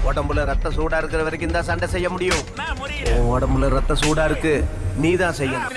உடம்புல ரத்த சூடா இருக்கிற வரைக்கும் தான் சண்டை செய்ய முடியும் உன் உடம்புல ரத்த சூடா இருக்கு நீ தான் செய்யணும்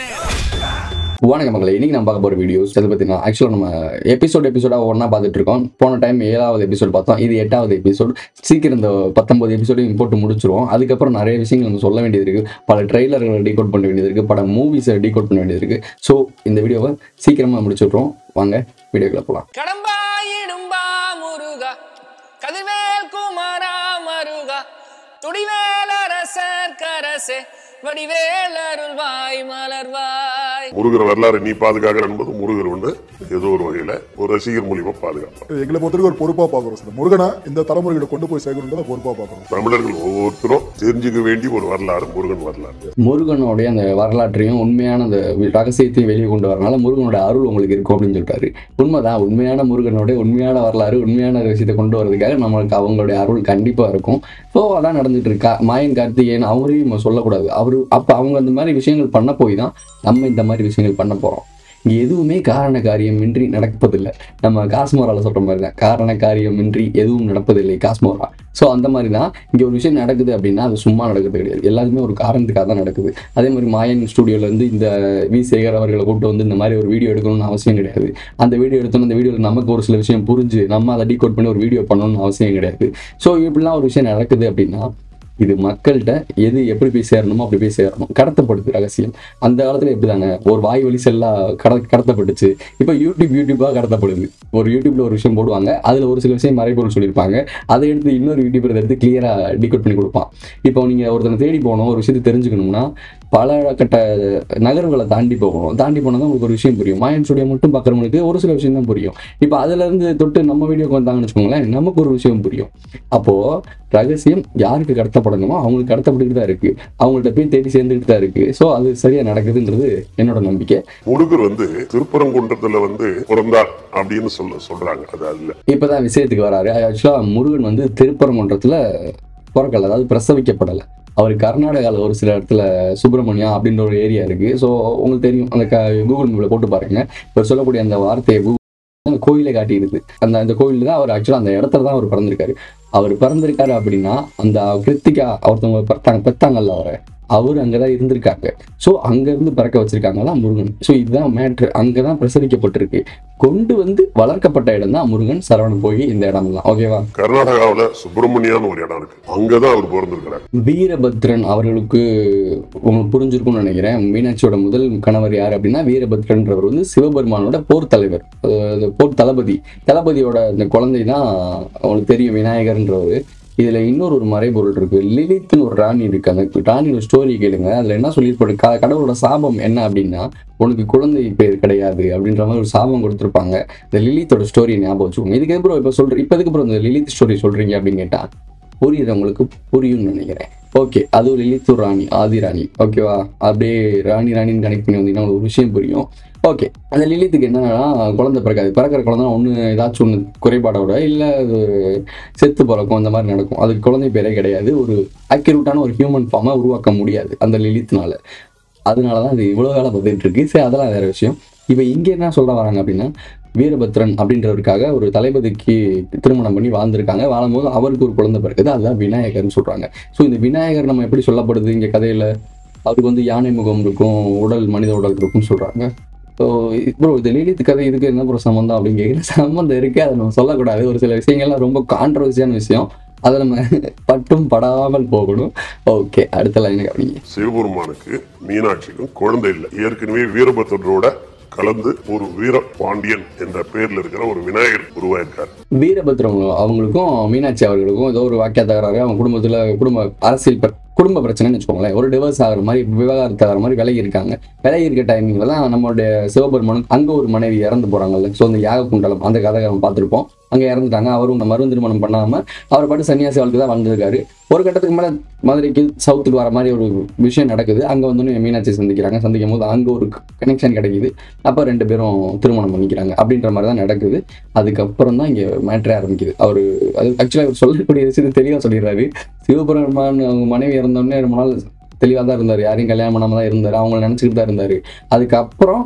வணக்கம் மக்களை இன்னைக்கு நம்ம பார்க்க போகிற வீடியோஸ் அதை பார்த்தீங்கன்னா ஆக்சுவலாக நம்ம எபிசோட் எபிசோடாக ஒன்றா பார்த்துட்டு இருக்கோம் போன டைம் ஏழாவது எபிசோட் பார்த்தோம் இது எட்டாவது எபிசோட் சீக்கிரம் இந்த பத்தொன்பது எபிசோடையும் போட்டு முடிச்சிருவோம் அதுக்கப்புறம் நிறைய விஷயங்கள் நம்ம சொல்ல வேண்டியது இருக்குது பல ட்ரெய்லர்களை டீகோட் பண்ண வேண்டியது இருக்குது பல மூவிஸை டீகோட் பண்ண வேண்டியது இருக்குது ஸோ இந்த வீடியோவை சீக்கிரமாக முடிச்சுட்றோம் வாங்க வீடியோக்குள்ள போகலாம் கடம்பா இடும்பா முருகா கதிர்வேல் குமாரா மருகா துடிவேல் அரசர் கரசே வடிவேல் அருள்வாய் மலர்வாய் முருகர் வரலாறு நீ பாதுகாக்கிற என்பது முருகர் வந்து ஏதோ ஒரு வகையில ஒரு ரசிகர் மூலியமா பாதுகாப்பார் எங்களை பொறுத்தவரைக்கும் ஒரு பொறுப்பா பாக்குறோம் சார் முருகனை இந்த தலைமுறைகளை கொண்டு போய் சேர்க்கணுன்றத பொறுப்பா பாக்குறோம் தமிழர்கள் ஒவ்வொருத்தரும் தெரிஞ்சுக்க வேண்டிய ஒரு வரலாறு முருகன் வரலாறு முருகனுடைய அந்த வரலாற்றையும் உண்மையான அந்த ரகசியத்தையும் வெளியே கொண்டு வரனால முருகனோட அருள் உங்களுக்கு இருக்கும் அப்படின்னு சொல்லிட்டாரு உண்மைதான் உண்மையான முருகனுடைய உண்மையான வரலாறு உண்மையான விஷயத்தை கொண்டு வரதுக்காக நம்மளுக்கு அவங்களுடைய அருள் கண்டிப்பா இருக்கும் ஸோ அதான் நடந்துட்டு இருக்கா மாயன் கார்த்திகேயன் அவங்களையும் நம்ம சொல்லக்கூடாது அவரு அப்ப அவங்க அந்த மாதிரி விஷயங்கள் பண்ண போய் தான் நம்ம இந்த மாதிரி விஷயங்கள் பண்ண போறோம் இங்க எதுவுமே காரண காரியமின்றி நடப்பதில்லை நம்ம காஸ்மோரால சொல்ற மாதிரி தான் காரண காரியமின்றி எதுவும் நடப்பதில்லை காஸ்மோரா ஸோ அந்த மாதிரி தான் இங்கே ஒரு விஷயம் நடக்குது அப்படின்னா அது சும்மா நடக்கிறது கிடையாது எல்லாருமே ஒரு காரணத்துக்காக தான் நடக்குது அதே மாதிரி மாயன் ஸ்டுடியோலேருந்து இந்த வி சேகர் அவர்களை கூப்பிட்டு வந்து இந்த மாதிரி ஒரு வீடியோ எடுக்கணும்னு அவசியம் கிடையாது அந்த வீடியோ எடுத்தோம் அந்த வீடியோவில் நமக்கு ஒரு சில விஷயம் புரிஞ்சு நம்ம அதை டீகோட் பண்ணி ஒரு வீடியோ பண்ணணும்னு அவசியம் கிடையாது ஸோ இப்படிலாம் ஒரு விஷயம் நடக்குது அப்படின்னா இது மக்கள்கிட்ட எது எப்படி போய் சேரணுமோ அப்படி போய் சேரணும் கடத்தப்படுது ரகசியம் அந்த காலத்துல எப்படிதாங்க ஒரு வாய் வழி செல்லா கட கடத்தப்பட்டுச்சு இப்போ யூடியூப் யூடியூபாக கடத்தப்படுது ஒரு யூடியூப்ல ஒரு விஷயம் போடுவாங்க அதுல ஒரு சில விஷயம் மறைபொருள் சொல்லியிருப்பாங்க அதை எடுத்து இன்னொரு யூடியூபர் எடுத்து கிளியரா டிகோட் பண்ணி கொடுப்பான் இப்போ நீங்க ஒருத்தனை தேடி போகணும் ஒரு விஷயத்தை தெரிஞ்சுக்கணும்னா பல கட்ட நகர்வுகளை தாண்டி போகணும் தாண்டி போனால் தான் உங்களுக்கு ஒரு விஷயம் புரியும் மாயன் ஸ்டுடியோ மட்டும் பார்க்குறவங்களுக்கு ஒரு சில விஷயம் தான் புரியும் இப்போ அதுல இருந்து தொட்டு நம்ம வீடியோக்கு வந்தாங்கன்னு வச்சுக்கோங்களேன் நமக்கு ஒரு விஷயம் புரியும் அப்போ ரகசியம் யாருக்கு கடத்தப்படணுமோ அவங்களுக்கு கடத்தப்பட்டுட்டு தான் இருக்கு அவங்கள்ட்ட போய் தேடி சேர்ந்துக்கிட்டு தான் இருக்கு ஸோ அது சரியா நடக்குதுன்றது என்னோட நம்பிக்கை முருகர் வந்து திருப்பரங்குன்றத்துல வந்து பிறந்தார் அப்படின்னு சொல்ல சொல்றாங்க அது அதுல இப்பதான் விஷயத்துக்கு வராரு ஆக்சுவலா முருகன் வந்து திருப்பரங்குன்றத்துல பிறக்கல அதாவது பிரசவிக்கப்படலை அவர் கர்நாடகாவில் ஒரு சில இடத்துல சுப்பிரமணியா அப்படின்ற ஒரு ஏரியா இருக்கு ஸோ உங்களுக்கு தெரியும் அந்த க கூகுள் மேப்ல போட்டு பாருங்க இவர் சொல்லக்கூடிய அந்த வார்த்தையை கூகுள் கோயிலை காட்டியிருக்கு அந்த அந்த கோயில் தான் அவர் ஆக்சுவலாக அந்த இடத்துல தான் அவர் பிறந்திருக்காரு அவர் பிறந்திருக்காரு அப்படின்னா அந்த கிருத்திகா ஒருத்தவங்க பெற்றாங்க பெற்றாங்கல்ல அவரை அவர் அங்கதான் இருந்திருக்காங்க ஸோ அங்கேருந்து பிறக்க வச்சிருக்காங்களா முருகன் ஸோ இதுதான் மேட்ரு அங்கே தான் பிரசரிக்கப்பட்டிருக்கு கொண்டு வந்து வளர்க்கப்பட்ட இடம் தான் முருகன் சரவணன் போய் இந்த இடம்லாம் ஓகேவா கர்நாடகாவுல சுப்பிரமணியான்னு ஒரு இடம் இருக்கு அங்கதான் அவர் பிறந்திருக்கிறார் வீரபத்ரன் அவர்களுக்கு உங்களுக்கு புரிஞ்சிருக்கும்னு நினைக்கிறேன் மீனாட்சியோட முதல் கணவர் யார் அப்படின்னா வீரபத்ரன்றவர் வந்து சிவபெருமானோட போர் தலைவர் அதாவது போர் தளபதி தளபதியோட இந்த குழந்தை தான் அவங்களுக்கு தெரியும் விநாயகர்ன்றவர் இதுல இன்னொரு ஒரு மறைபொருள் இருக்கு லிலித்னு ஒரு ராணி இருக்கு அந்த ராணியோட ஸ்டோரி கேளுங்க அதுல என்ன சொல்லியிருப்பாரு க- கடவுளோட சாபம் என்ன அப்படின்னா உனக்கு குழந்தை பேர் கிடையாது அப்படின்ற மாதிரி ஒரு சாபம் கொடுத்துருப்பாங்க இந்த லிலித்தோட ஸ்டோரி ஞாபகம் வச்சுக்கோங்க இதுக்கு அப்புறம் இப்போ சொல்ற இப்போ எதுக்கு அப்புறம் இந்த லிலித் ஸ்டோரி சொல்றீங்க அப்படின்னு கேட்டா புரியுது உங்களுக்கு புரியும்னு நினைக்கிறேன் ஓகே அதுவும் லிலித்தூர் ராணி ஆதி ராணி ஓகேவா அப்படியே ராணி ராணின்னு கனெக்ட் பண்ணி வந்தீங்கன்னா உங்களுக்கு ஒரு விஷயம் புரியும் ஓகே அந்த லிலித்துக்கு என்னன்னா குழந்தை பிறக்காது பிறக்கிற குழந்தை ஒன்று ஏதாச்சும் ஒன்று குறைபாடோட இல்லை அது செத்து பிறக்கும் அந்த மாதிரி நடக்கும் அதுக்கு குழந்தை பேரே கிடையாது ஒரு அக்யூரேட்டான ஒரு ஹியூமன் ஃபார்மை உருவாக்க முடியாது அந்த லிலித்னால அதனால தான் அது இவ்வளோ வேலை பார்த்துட்டு இருக்கு சரி அதெல்லாம் வேற விஷயம் இப்போ இங்கே என்ன சொல்ல வராங்க அப்படின்னா வீரபத்ரன் அப்படின்றவருக்காக ஒரு தளபதிக்கு திருமணம் பண்ணி வாழ்ந்திருக்காங்க வாழும்போது அவருக்கு ஒரு குழந்தை பிறக்குது அதுதான் விநாயகர்னு சொல்றாங்க ஸோ இந்த விநாயகர் நம்ம எப்படி சொல்லப்படுது இங்கே கதையில அவருக்கு வந்து யானை முகம் இருக்கும் உடல் மனித உடல் இருக்கும்னு சொல்றாங்க ஸோ ப்ரோ இது லீலித் கதை இதுக்கு என்ன ப்ரோ சம்மந்தம் அப்படின்னு கேட்குற சம்மந்தம் இருக்கு அதை நம்ம சொல்லக்கூடாது ஒரு சில விஷயங்கள்லாம் ரொம்ப கான்ட்ரவர்சியான விஷயம் அதை நம்ம பட்டும் படாமல் போகணும் ஓகே அடுத்த லைன் கவனிங்க சிவபெருமானுக்கு மீனாட்சிக்கும் குழந்தை இல்லை ஏற்கனவே வீரபத்ரரோட கலந்து ஒரு வீர பாண்டியன் என்ற பேர்ல இருக்கிற ஒரு விநாயகர் உருவாயிருக்கார் வீரபத்ரம் அவங்களுக்கும் மீனாட்சி அவர்களுக்கும் ஏதோ ஒரு வாக்கிய தகராறு அவங்க குடும்பத்துல குடும்ப அரசியல் பிர- குடும்ப பிரச்சனைன்னு வச்சுக்கோங்களேன் ஒரு டிவோர்ஸ் ஆகிற மாதிரி விவகாரத்து ஆகிற மாதிரி விலகி இருக்காங்க விலகி இருக்க டைமிங்ல தான் நம்மளுடைய சிவபெருமானும் அங்க ஒரு மனைவி இறந்து போறாங்கல்ல ஸோ அந்த யாக குண்டலம் அந்த கதை நம்ம பார்த்திருப்போம் அங்க இறந்துட்டாங்க அவரும் இந்த மறு திருமணம் பண்ணாம அவர் பாட்டு சன்னியாசி வாழ்க்கை தான் வாழ்ந்திருக்காரு ஒரு கட்டத்துக்கு மேல மதுரைக்கு சவுத்துக்கு வர மாதிரி ஒரு விஷயம் நடக்குது அங்க வந்து மீனாட்சி சந்திக்கிறாங்க சந்திக்கும் போது அங்க ஒரு கனெக்ஷன் கிடைக்குது அப்ப ரெண்டு பேரும் திருமணம் பண்ணிக்கிறாங்க அப்படின்ற மாதிரி தான் நடக்குது அதுக்கப்புறம் தான் இங்க மேட்ரே ஆரம்பிக்குது அவர் அது ஆக்சுவலாக அவர் சொல்லக்கூடிய விஷயத்தை தெளிவாக சொல்லிடுறாரு சிவபெருமான் அவங்க மனைவி இறந்தோடனே ரொம்ப நாள் தெளிவாக தான் இருந்தார் யாரையும் கல்யாணம் பண்ணாம தான் இருந்தார் அவங்கள நினச்சிக்கிட்டு தான் இருந்தார் அதுக்கப்புறம்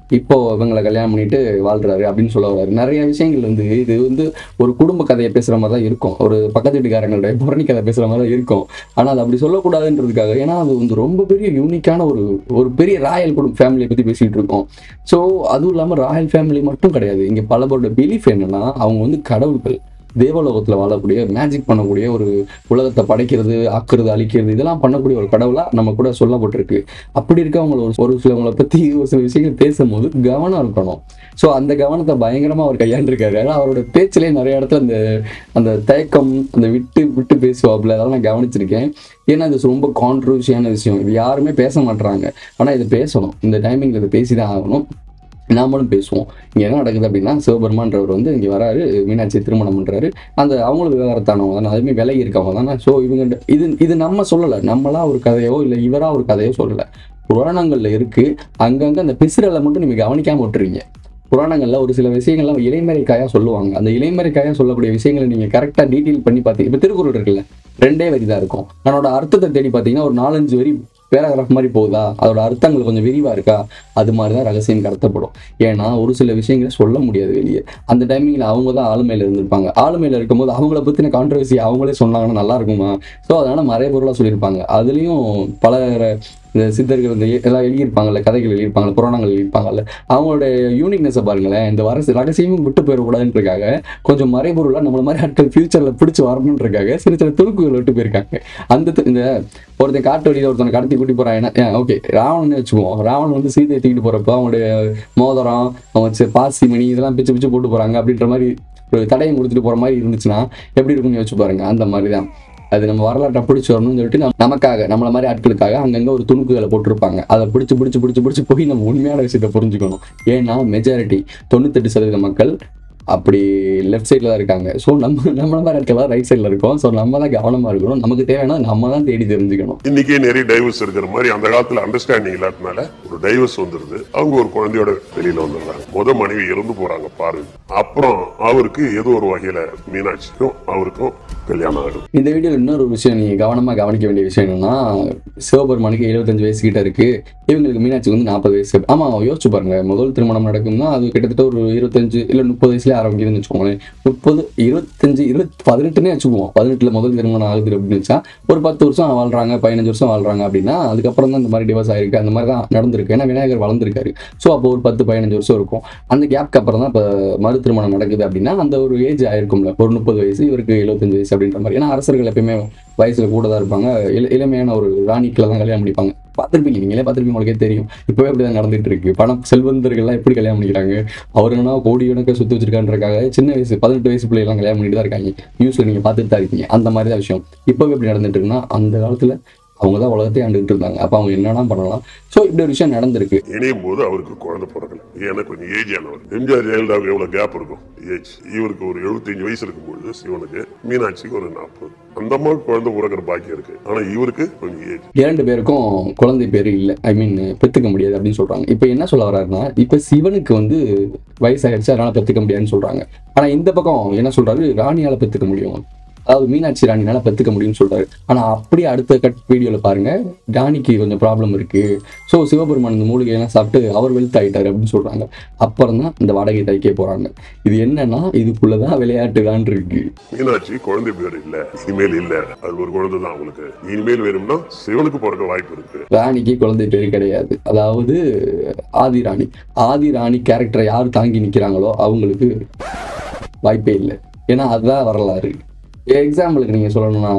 இப்போ இவங்களை கல்யாணம் பண்ணிட்டு வாழ்றாரு அப்படின்னு சொல்ல வர்றாரு நிறைய விஷயங்கள் வந்து இது வந்து ஒரு குடும்ப கதையை பேசுற மாதிரி தான் இருக்கும் ஒரு பக்கத்து வீட்டுக்காரங்களுடைய புரணி கதை பேசுற மாதிரி தான் இருக்கும் ஆனால் அது அப்படி சொல்லக்கூடாதுன்றதுக்காக ஏன்னா அது வந்து ரொம்ப பெரிய யூனிக்கான ஒரு ஒரு பெரிய ராயல் குடும்ப ஃபேமிலியை பத்தி பேசிட்டு இருக்கோம் ஸோ அதுவும் இல்லாமல் ராயல் ஃபேமிலி மட்டும் கிடையாது இங்கே பல பேரோட பிலீஃப் என்னன்னா அவங்க வந்து கடவுள்கள் தேவலோகத்தில் வாழக்கூடிய மேஜிக் பண்ணக்கூடிய ஒரு உலகத்தை படைக்கிறது ஆக்குறது அழிக்கிறது இதெல்லாம் பண்ணக்கூடிய ஒரு கடவுளா நம்ம கூட சொல்லப்பட்டிருக்கு அப்படி இருக்கவங்கள ஒரு ஒரு சிலவங்களை பத்தி ஒரு சில விஷயங்கள் பேசும்போது கவனம் இருக்கணும் ஸோ அந்த கவனத்தை பயங்கரமா அவர் கையாண்டிருக்காரு ஏன்னா அவரோட பேச்சிலே நிறைய இடத்துல அந்த அந்த தயக்கம் அந்த விட்டு விட்டு பேசுவாப்புல அதெல்லாம் நான் கவனிச்சிருக்கேன் ஏன்னா இது ரொம்ப கான்ட்ரவர்சியான விஷயம் இது யாருமே பேச மாட்றாங்க ஆனா இது பேசணும் இந்த டைமிங்ல இதை பேசி தான் ஆகணும் நாமளும் பேசுவோம் இங்கே என்ன நடக்குது அப்படின்னா சிவபெருமான்றவர் வந்து இங்கே வராரு மீனாட்சி திருமணம் பண்ணுறாரு அந்த அவங்களுக்கு விவகாரத்தானவங்க தானே அதுவுமே விலகி இருக்கவங்க தானே ஸோ இவங்க இது இது நம்ம சொல்லலை நம்மளா ஒரு கதையோ இல்லை இவரா ஒரு கதையோ சொல்லலை புராணங்கள்ல இருக்கு அங்கங்க அந்த பிசுறலை மட்டும் நீங்க கவனிக்காம விட்டுறீங்க புராணங்கள்ல ஒரு சில விஷயங்கள்லாம் இலைமறைக்காயா சொல்லுவாங்க அந்த இலைமறைக்காயா சொல்லக்கூடிய விஷயங்களை நீங்க கரெக்டா டீட்டெயில் பண்ணி பார்த்தீங்க இப்போ திருக்குறள் இருக்குல்ல ரெண்டே வரி தான் இருக்கும் அதனோட அர்த்தத்தை தேடி பார்த்தீங்கன்னா ஒரு நாலஞ்சு வரி பேராகிராஃப் மாதிரி போகுதா அதோட அர்த்தங்கள் கொஞ்சம் விரிவா இருக்கா அது மாதிரி தான் ரகசியம் கடத்தப்படும் ஏன்னா ஒரு சில விஷயங்களை சொல்ல முடியாது வெளியே அந்த டைமிங்கில் அவங்க தான் ஆளுமையில் இருந்திருப்பாங்க ஆளுமையில் இருக்கும்போது அவங்கள பற்றின கான்ட்ரவர்சி அவங்களே சொன்னாங்கன்னா நல்லா இருக்குமா ஸோ அதனால மறைபொருளாக சொல்லியிருப்பாங்க அதுலேயும் பல இந்த சித்தர்கள் இந்த எல்லாம் எழுதியிருப்பாங்கல்ல கதைகள் எழுதியிருப்பாங்கல்ல புராணங்கள் எழுதியிருப்பாங்கல்ல அவங்களோட யூனிக்னஸை பாருங்களேன் இந்த வர ரகசியமும் விட்டு போயிடக்கூடாதுன்றக்காக கொஞ்சம் மறைபொருளாக நம்மள மாதிரி ஆட்கள் ஃபியூச்சரில் பிடிச்சி வரணுன்றக்காக சில சில துணுக்குகள் விட்டு போயிருக்காங்க அந்த து- இந்த ஒருத்தன் காட்டு வழியில் ஒருத்தனை கடத்தி கூட்டி போறான் ஓகே ராவணன் வச்சுக்குவோம் ராவணன் வந்து சீதையை தூக்கிட்டு போறப்ப அவனுடைய மோதிரம் அவன் வச்சு பாசி மணி இதெல்லாம் பிச்சு பிச்சு போட்டு போறாங்க அப்படின்ற மாதிரி ஒரு தடையம் கொடுத்துட்டு போற மாதிரி இருந்துச்சுன்னா எப்படி இருக்கும்னு யோசிச்சு பாருங்க அந்த மாதிரி தான் அது நம்ம வரலாற்றை பிடிச்சி வரணும்னு சொல்லிட்டு நம்ம- நமக்காக நம்மள மாதிரி ஆட்களுக்காக அங்கங்க ஒரு துணுக்குகளை போட்டிருப்பாங்க அதை பிடிச்சி பிடிச்சி பிடிச்சி பிடிச்சி போய் நம்ம உண்மையான விஷயத்தை புரிஞ்சுக்கணும் ஏன்னா மெஜாரிட்டி தொண்ணூத்தெட்டு சதவீத மக்கள் அப்படி லெஃப்ட் சைடில் தான் இருக்காங்க ஸோ நம்ம நம்மள மாதிரி ஆட்கள் ரைட் சைடில் இருக்கோம் ஸோ நம்ம தான் கவனமாக இருக்கணும் நமக்கு தேவையான நம்ம தான் தேடி தெரிஞ்சுக்கணும் இன்னைக்கே நிறைய டைவர்ஸ் இருக்கிற மாதிரி அந்த காலத்துல அண்டர்ஸ்டாண்டிங் இல்லாதனால ஒரு டைவர்ஸ் வந்துருது அவங்க ஒரு குழந்தையோட வெளியில வந்துடுறாங்க முத மனைவி இறந்து போறாங்க பாருங்க அப்புறம் அவருக்கு ஏதோ ஒரு வகையில மீனாட்சிக்கும் அவருக்கும் கல்யாணம் ஆகுது இந்த வீடியோவில் இன்னொரு விஷயம் நீங்கள் கவனமாக கவனிக்க வேண்டிய விஷயம் என்னன்னா சிவபெருமானுக்கு எழுபத்தஞ்சு வயசு கிட்ட இருக்கு இவங்களுக்கு மீனாட்சிக்கு வந்து நாற்பது வயசு ஆமாம் யோசிச்சு பாருங்க முதல் திருமணம் நடக்கும்னா அது கிட்டத்தட்ட ஒரு இருபத்தஞ்சு இல்லை முப்பது வயசுல ஆரம்பிக்குதுன்னு வச்சுக்கோங்களேன் முப்பது இருபத்தஞ்சு இருபத்தி பதினெட்டுனே வச்சுக்குவோம் பதினெட்டுல முதல் திருமணம் ஆகுது அப்படின்னு வச்சா ஒரு பத்து வருஷம் வாழ்றாங்க பதினஞ்சு வருஷம் வாழ்றாங்க அப்படின்னா அதுக்கப்புறம் தான் இந்த மாதிரி டிவோர்ஸ் ஆயிருக்கு அந்த மாதிரி தான் நடந்திருக்கு ஏன்னா விநாயகர் வளர்ந்துருக்காரு ஸோ அப்போ ஒரு பத்து பதினஞ்சு வருஷம் இருக்கும் அந்த கேப்க்கு அப்புறம் தான் இப்போ மறு திருமணம் நடக்குது அப்படின்னா அந்த ஒரு ஏஜ் ஆயிருக்கும்ல ஒரு முப்பது வயசு இவருக்கு எழுபத்தஞ்சு வயசு அப்படின்ற மாதிரி ஏன்னா அரசர்கள் எப்பயுமே வயசுல கூட தான் இருப்பாங்க இள- இளமையான ஒரு ராணிக்குள்ள தான் கல்யாணம் பண்ணிப்பாங்க பார்த்துருப்பீங்க நீங்களே பார்த்துருப்பீங்க உங்களுக்கே தெரியும் இப்போவே அப்படி தான் நடந்துட்டு இருக்கு பணம் செல்வந்தர்கள்லாம் எப்படி கல்யாணம் பண்ணிக்கிறாங்க அவர் என்ன கோடி கணக்கு சுற்றி வச்சிருக்கான்றக்காக சின்ன வயசு பதினெட்டு வயசு பிள்ளைலாம் கல்யாணம் பண்ணிட்டு தான் இருக்காங்க நியூஸ்ல நீங்க பார்த்துட்டு தான் இருக்கீங்க அந்த மாதிரி தான் விஷயம் இப்போவே எப்படி நடந்துட்டு இருக்குன்னா அந்த காலத்துல அவங்க தான் உலகத்தையே ஆண்டுகிட்டு இருந்தாங்க அப்போ அவங்க என்னென்ன பண்ணலாம் ஸோ இப்படி ஒரு விஷயம் நடந்திருக்கு இணையும் போது அவருக்கு குழந்தை பிறக்கல ஏன்னா கொஞ்சம் ஏஜ் ஆனவர் எம்ஜிஆர் ஜெயலலிதாவுக்கு எவ்வளவு கேப் இருக்கும் ஏஜ் இவருக்கு ஒரு 75 வயசு இருக்கும்பொழுது சிவனுக்கு மீனாட்சிக்கு ஒரு நாற்பது அந்த மாதிரி குழந்தை பிறக்கிற பாக்கியம் இருக்கு ஆனா இவருக்கு கொஞ்சம் ஏஜ் இரண்டு பேருக்கும் குழந்தை பேர் இல்லை ஐ மீன் பெற்றுக்க முடியாது அப்படின்னு சொல்றாங்க இப்போ என்ன சொல்ல வர்றாருன்னா இப்போ சிவனுக்கு வந்து வயசாயிருச்சு அதனால பெற்றுக்க முடியாதுன்னு சொல்றாங்க ஆனா இந்த பக்கம் என்ன சொல்றாரு ராணியால பெற்றுக்க முடியும் அதாவது மீனாட்சி ராணினால பெற்றுக்க முடியும்னு சொல்றாரு ஆனா அப்படியே அடுத்த கட் வீடியோல பாருங்க ராணிக்கு கொஞ்சம் ப்ராப்ளம் இருக்கு ஸோ சிவபெருமான் இந்த மூலிகையெல்லாம் சாப்பிட்டு அவர் வெல்த் ஆயிட்டாரு அப்படின்னு சொல்றாங்க அப்புறம் தான் இந்த வாடகை தைக்க போறாங்க இது என்னன்னா இதுக்குள்ளதான் விளையாட்டுதான் இருக்கு மீனாட்சி குழந்தை பேர் இல்ல இனிமேல் இல்ல அது ஒரு குழந்தை தான் அவங்களுக்கு இனிமேல் வேணும்னா சிவனுக்கு பிறக்க வாய்ப்பு இருக்கு ராணிக்கு குழந்தை பேர் கிடையாது அதாவது ஆதி ராணி ஆதி ராணி கேரக்டரை யார் தாங்கி நிற்கிறாங்களோ அவங்களுக்கு வாய்ப்பே இல்லை ஏன்னா அதுதான் வரலாறு எக்ஸாம்பிளுக்கு நீங்கள் சொல்லணும்னா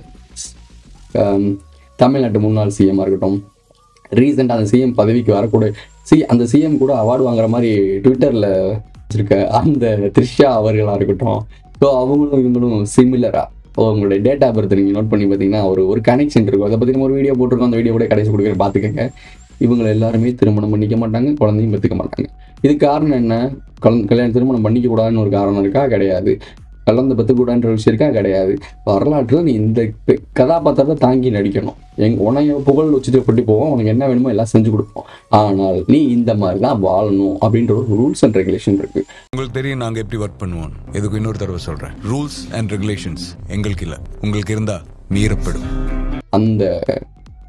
ஆம், தமிழ்நாட்டு முன்னாள் சிஎம்மாக இருக்கட்டும் ரீசெண்டாக அந்த சிஎம் பதவிக்கு வரக்கூடிய சி அந்த சிஎம் கூட அவார்டு வாங்குற மாதிரி ட்விட்டரில் வச்சிருக்க அந்த த்ரிஷா அவர்களாக இருக்கட்டும் ஸோ அவங்களும் இவங்களும் சிமிலராக உங்களுடைய டேட்டா பர்த் நீங்கள் நோட் பண்ணி பார்த்தீங்கன்னா ஒரு ஒரு கனெக்ஷன் இருக்கும் அதை பற்றி நம்ம ஒரு வீடியோ போட்டிருக்கோம் அந்த வீடியோ கூட கடைசி கொடுக்குற பார்த்துக்கங்க இவங்க எல்லாருமே திருமணம் பண்ணிக்க மாட்டாங்க குழந்தையும் பெற்றுக்க மாட்டாங்க இது காரணம் என்ன கலந்து கல்யாணம் திருமணம் பண்ணிக்க கூடாதுன்னு ஒரு காரணம் இருக்கா கிடையாது கலந்து பெற்றுக்கூடாதுன்ற விஷயம் இருக்கா கிடையாது வரலாற்றில் நீ இந்த பெ- கதாபாத்திரத்தை தாங்கி நடிக்கணும் எங் உனைய புகழ் வச்சுட்டு கொண்டு போவோம் உனக்கு என்ன வேணுமோ எல்லாம் செஞ்சு கொடுப்போம் ஆனால் நீ இந்த மாதிரி தான் வாழணும் அப்படின்ற ஒரு ரூல்ஸ் அண்ட் ரெகுலேஷன் இருக்கு உங்களுக்கு தெரியும் நாங்க எப்படி ஒர்க் பண்ணுவோம் எதுக்கு இன்னொரு தடவை சொல்றேன் ரூல்ஸ் அண்ட் ரெகுலேஷன்ஸ் எங்களுக்கு இல்ல உங்களுக்கு இருந்தா மீறப்படும் அந்த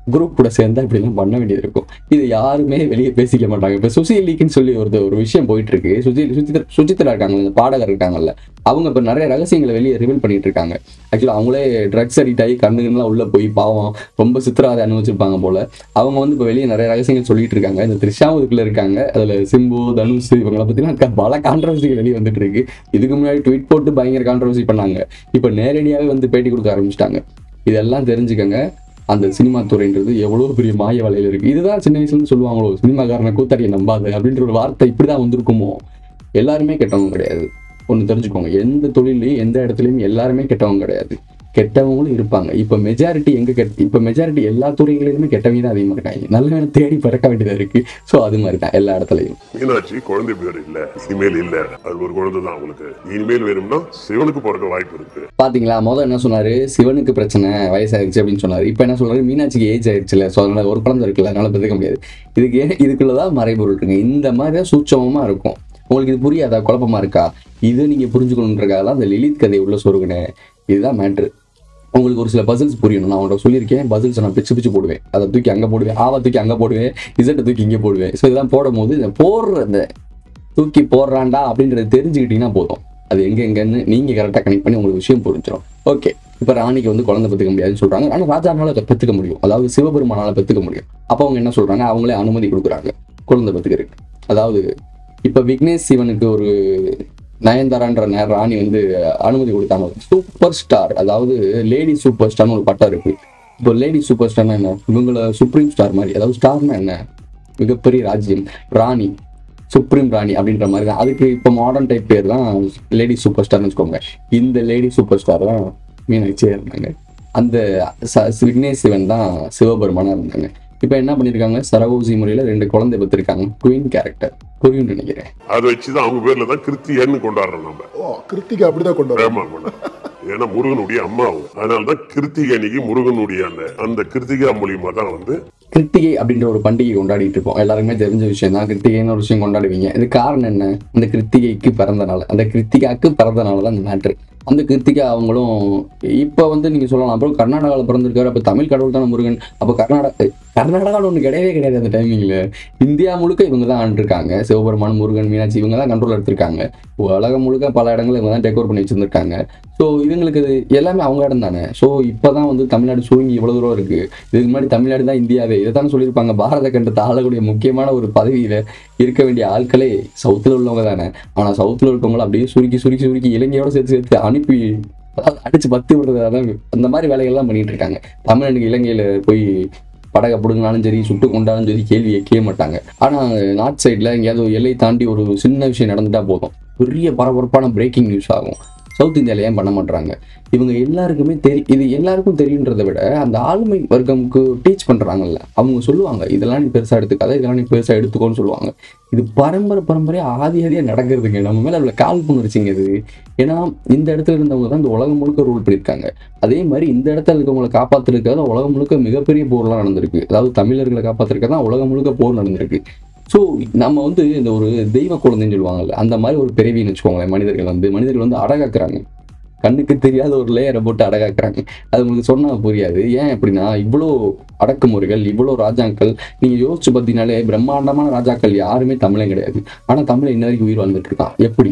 குரூப் கூட சேர்ந்தா இப்படிலாம் பண்ண வேண்டியது இருக்கும் இது யாருமே வெளியே பேசிக்க மாட்டாங்க இப்போ சுசில் லீக்னு சொல்லி ஒரு ஒரு விஷயம் போயிட்டு இருக்கு சுஜி சுசித்ரா சுசித்ரா இருக்காங்க இந்த பாடகர் இருக்காங்கல்ல அவங்க இப்போ நிறைய ரகசியங்களை வெளியே ரிவீல் பண்ணிட்டு இருக்காங்க ஆக்சுவலாக அவங்களே ட்ரக்ஸ் அடிக்ட் ஆகி கண்ணுகள்லாம் உள்ள போய் பாவம் ரொம்ப சித்திராதை அனுபவிச்சிருப்பாங்க போல அவங்க வந்து இப்போ வெளியே நிறைய ரகசியங்கள் சொல்லிட்டு இருக்காங்க இந்த த்ரிஷாவும் இதுக்குள்ள இருக்காங்க அதுல சிம்பு தனுஷ் இவங்களை பத்திலாம் பல கான்ட்ரவர்சிகள் வெளியே வந்துட்டு இருக்கு இதுக்கு முன்னாடி ட்வீட் போட்டு பயங்கர கான்ட்ரவர்சி பண்ணாங்க இப்போ நேரடியாகவே வந்து பேட்டி கொடுக்க ஆரம்பிச்சிட்டாங்க இதெல்லாம் தெரிஞ்சுக்கங்க அந்த சினிமா துறைன்றது எவ்வளோ பெரிய மாய வலையில் இருக்கு இதுதான் சின்ன வயசுல இருந்து சொல்லுவாங்களோ சினிமாக்காரனை கூத்தாடியை நம்பாத அப்படின்ற ஒரு வார்த்தை இப்படிதான் வந்திருக்குமோ எல்லாருமே கெட்டவங்க கிடையாது ஒன்று தெரிஞ்சுக்கோங்க எந்த தொழிலையும் எந்த இடத்துலையும் எல்லாருமே கெட்டவங்க கிடையாது கெட்டவங்களும் இருப்பாங்க இப்போ மெஜாரிட்டி எங்க கெட் இப்போ மெஜாரிட்டி எல்லா துறைகளிலுமே கெட்டவங்க தான் அதிகமாக இருக்காங்க நல்லவனை தேடி பறக்க வேண்டியதா இருக்கு ஸோ அது மாதிரி தான் எல்லா இடத்துலையும் மீனாட்சி குழந்தை பேர் இல்ல இனிமேல் இல்ல அது ஒரு குழந்தை தான் அவங்களுக்கு இனிமேல் வேணும்னா சிவனுக்கு பிறக்க வாய்ப்பு இருக்கு பாத்தீங்களா முதல்ல என்ன சொன்னாரு சிவனுக்கு பிரச்சனை வயசாயிருச்சு அப்படின்னு சொன்னாரு இப்போ என்ன சொல்றாரு மீனாட்சிக்கு ஏஜ் ஆயிடுச்சுல ஸோ அதனால ஒரு குழந்தை இருக்குல்ல அதனால பெருக்க முடியாது இதுக்கு ஏன் இதுக்குள்ளதான் மறைபொருள் இருக்குங்க இந்த மாதிரி தான் சூட்சமமா இருக்கும் உங்களுக்கு இது புரியாதா குழப்பமா இருக்கா இதை நீங்க புரிஞ்சுக்கணுன்றக்காக தான் அந்த லிலித் கதை உள்ள சொருகுனேன் இதுதான் மேட்ரு உங்களுக்கு ஒரு சில பசில்ஸ் புரியணும் நான் உங்கள்கிட்ட சொல்லியிருக்கேன் பசில்ஸ் நான் பிச்சு பிச்சு போடுவேன் அதை தூக்கி அங்கே போடுவேன் ஆவா தூக்கி அங்கே போடுவேன் இசட்டை தூக்கி இங்கே போடுவேன் ஸோ இதெல்லாம் போடும்போது இந்த போடுற அந்த தூக்கி போடுறான்டா அப்படின்றத தெரிஞ்சுக்கிட்டீங்கன்னா போதும் அது எங்க எங்கன்னு நீங்க கரெக்டாக கனெக்ட் பண்ணி உங்களுக்கு விஷயம் புரிஞ்சிடும் ஓகே இப்போ ராணிக்கு வந்து குழந்தை பெற்றுக்க முடியாதுன்னு சொல்றாங்க ஆனால் ராஜானால அதை பெற்றுக்க முடியும் அதாவது சிவபெருமானால பெற்றுக்க முடியும் அப்போ அவங்க என்ன சொல்றாங்க அவங்களே அனுமதி கொடுக்குறாங்க குழந்தை பெற்றுக்கிறதுக்கு அதாவது இப்போ விக்னேஷ் சிவனுக்கு ஒரு நயன்தாரான்ற நே- ராணி வந்து அனுமதி கொடுத்தாங்க சூப்பர் ஸ்டார் அதாவது லேடி சூப்பர் ஸ்டார்னு ஒரு பட்டம் இருக்கு இப்போ லேடி சூப்பர் ஸ்டார்னா என்ன இவங்கள சுப்ரீம் ஸ்டார் மாதிரி அதாவது ஸ்டார்னா என்ன மிகப்பெரிய ராஜ்யம் ராணி சுப்ரீம் ராணி அப்படின்ற மாதிரி தான் அதுக்கு இப்போ மாடர்ன் டைப் பேர் தான் லேடி சூப்பர் ஸ்டார்னு வச்சுக்கோங்க இந்த லேடி சூப்பர் ஸ்டார் தான் மீனாட்சியாக இருந்தாங்க அந்த ச- விக்னேஷ் சிவன் தான் சிவபெருமானா இருந்தாங்க இப்போ என்ன பண்ணியிருக்காங்க சரகோசி முறையில் ரெண்டு குழந்தை பெற்றிருக்காங்க குயின் கேரக்டர் புரியும்னு நினைக்கிறேன் அதை வச்சுதான் அவங்க பேர்ல தான் கிருத்தியன்னு கொண்டாடுறோம் நம்ம ஓ கிருத்திகை அப்படிதான் கொண்டு வரோம் ஆமா கொண்டா ஏன்னா முருகனுடைய அம்மா அவங்க அதனாலதான் கிருத்திகை அன்னைக்கு முருகனுடைய அந்த அந்த கிருத்திகா மூலியமா தான் வந்து கிருத்திகை அப்படின்ற ஒரு பண்டிகை கொண்டாடிட்டு இருப்போம் எல்லாருக்குமே தெரிஞ்ச விஷயம் தான் கிருத்திகைன்னு ஒரு விஷயம் கொண்டாடுவீங்க இது காரணம் என்ன அந்த கிருத்திகைக்கு பிறந்த நாள் அந்த கிருத்திகாக்கு பிறந்த நாள் தான் இந்த மேட்ரு அந்த கிருத்திகா அவங்களும் இப்போ வந்து நீங்க சொல்லலாம் அப்புறம் கர்நாடகாவில் பிறந்திருக்காரு அப்போ தமிழ் கடவுள் தானே முருகன் அப்போ கர்நாடகா கர்நாடகாவில் ஒன்று கிடையவே கிடையாது அந்த டைமிங்கில் இந்தியா முழுக்க இவங்க தான் ஆண்டிருக்காங்க சிவபெருமான் முருகன் மீனாட்சி இவங்க தான் கண்ட்ரோல் எடுத்திருக்காங்க உலகம் முழுக்க பல இடங்களில் இவங்க தான் டெக்கோர் பண்ணி வச்சிருந்திருக்காங்க ஸோ இவங்களுக்கு இது எல்லாமே அவங்க இடம் தானே ஸோ இப்போ தான் வந்து தமிழ்நாடு சுருங்கி இவ்வளோ தூரம் இருக்கு இதுக்கு முன்னாடி தமிழ்நாடு தான் இந்தியாவே இதை தானே சொல்லியிருப்பாங்க பாரத கண்டத்தை ஆளக்கூடிய முக்கியமான ஒரு பதவியில் இருக்க வேண்டிய ஆட்களே சவுத்தில் உள்ளவங்க தானே ஆனால் சவுத்தில் இருக்கவங்கள அப்படியே சுருக்கி சுருக்கி சுருக்கி இலங்கையோட சேர்த்து சேர்த்து அனுப்பி அதாவது அடிச்சு பத்தி விடுறதால அந்த மாதிரி வேலைகள்லாம் பண்ணிட்டு இருக்காங்க தமிழனுக்கு இலங்கையில் போய் படகை பிடுங்கினாலும் சரி சுட்டு கொண்டாலும் சரி கேள்வி கேட்கவே மாட்டாங்க ஆனால் நார்த் சைடில் எங்கேயாவது ஒரு எல்லை தாண்டி ஒரு சின்ன விஷயம் நடந்துட்டா போதும் பெரிய பரபரப்பான பிரேக்கிங் நியூஸ் ஆகும் சவுத் இந்தியாவில் ஏன் பண்ண மாட்டாங்க இவங்க எல்லாருக்குமே தெரி இது எல்லாருக்கும் தெரியுன்றதை விட அந்த ஆளுமை வர்க்கமுக்கு டீச் பண்ணுறாங்கல்ல அவங்க சொல்லுவாங்க இதெல்லாம் நீ பெருசாக எடுத்துக்காத இதெல்லாம் நீ பெருசாக எடுத்துக்கோன்னு சொல்லுவாங்க இது பரம்பரை பரம்பரையாக ஆதி ஆதியாக நடக்கிறதுங்க நம்ம மேலே அவ்வளோ கால் பண்ணுச்சுங்க இது ஏன்னா இந்த இடத்துல இருந்தவங்க தான் இந்த உலகம் முழுக்க ரூல் பண்ணியிருக்காங்க அதே மாதிரி இந்த இடத்துல இருக்கவங்களை காப்பாற்றுறதுக்காக உலகம் முழுக்க மிகப்பெரிய போர்லாம் நடந்திருக்கு அதாவது தமிழர்களை காப்பாற்றுறதுக்காக தான் உலகம் முழுக்க போர் நடந்திருக்கு ஸோ நம்ம வந்து இந்த ஒரு தெய்வ குழந்தைன்னு சொல்லுவாங்கல்ல அந்த மாதிரி ஒரு பிறவின்னு வச்சுக்கோங்களேன் மனிதர்கள் வந்து மனிதர்கள் வந்து அடகாக்குறாங்க கண்ணுக்கு தெரியாத ஒரு லேயரை போட்டு அடகாக்குறாங்க அது உங்களுக்கு சொன்னா புரியாது ஏன் அப்படின்னா இவ்வளோ அடக்குமுறைகள் இவ்வளோ ராஜாக்கள் நீங்க யோசிச்சு பார்த்தீங்கனாலே பிரம்மாண்டமான ராஜாக்கள் யாருமே தமிழன் கிடையாது ஆனா தமிழ் இன்ன வரைக்கும் உயிர் வாழ்ந்துட்டு இருக்கான் எப்படி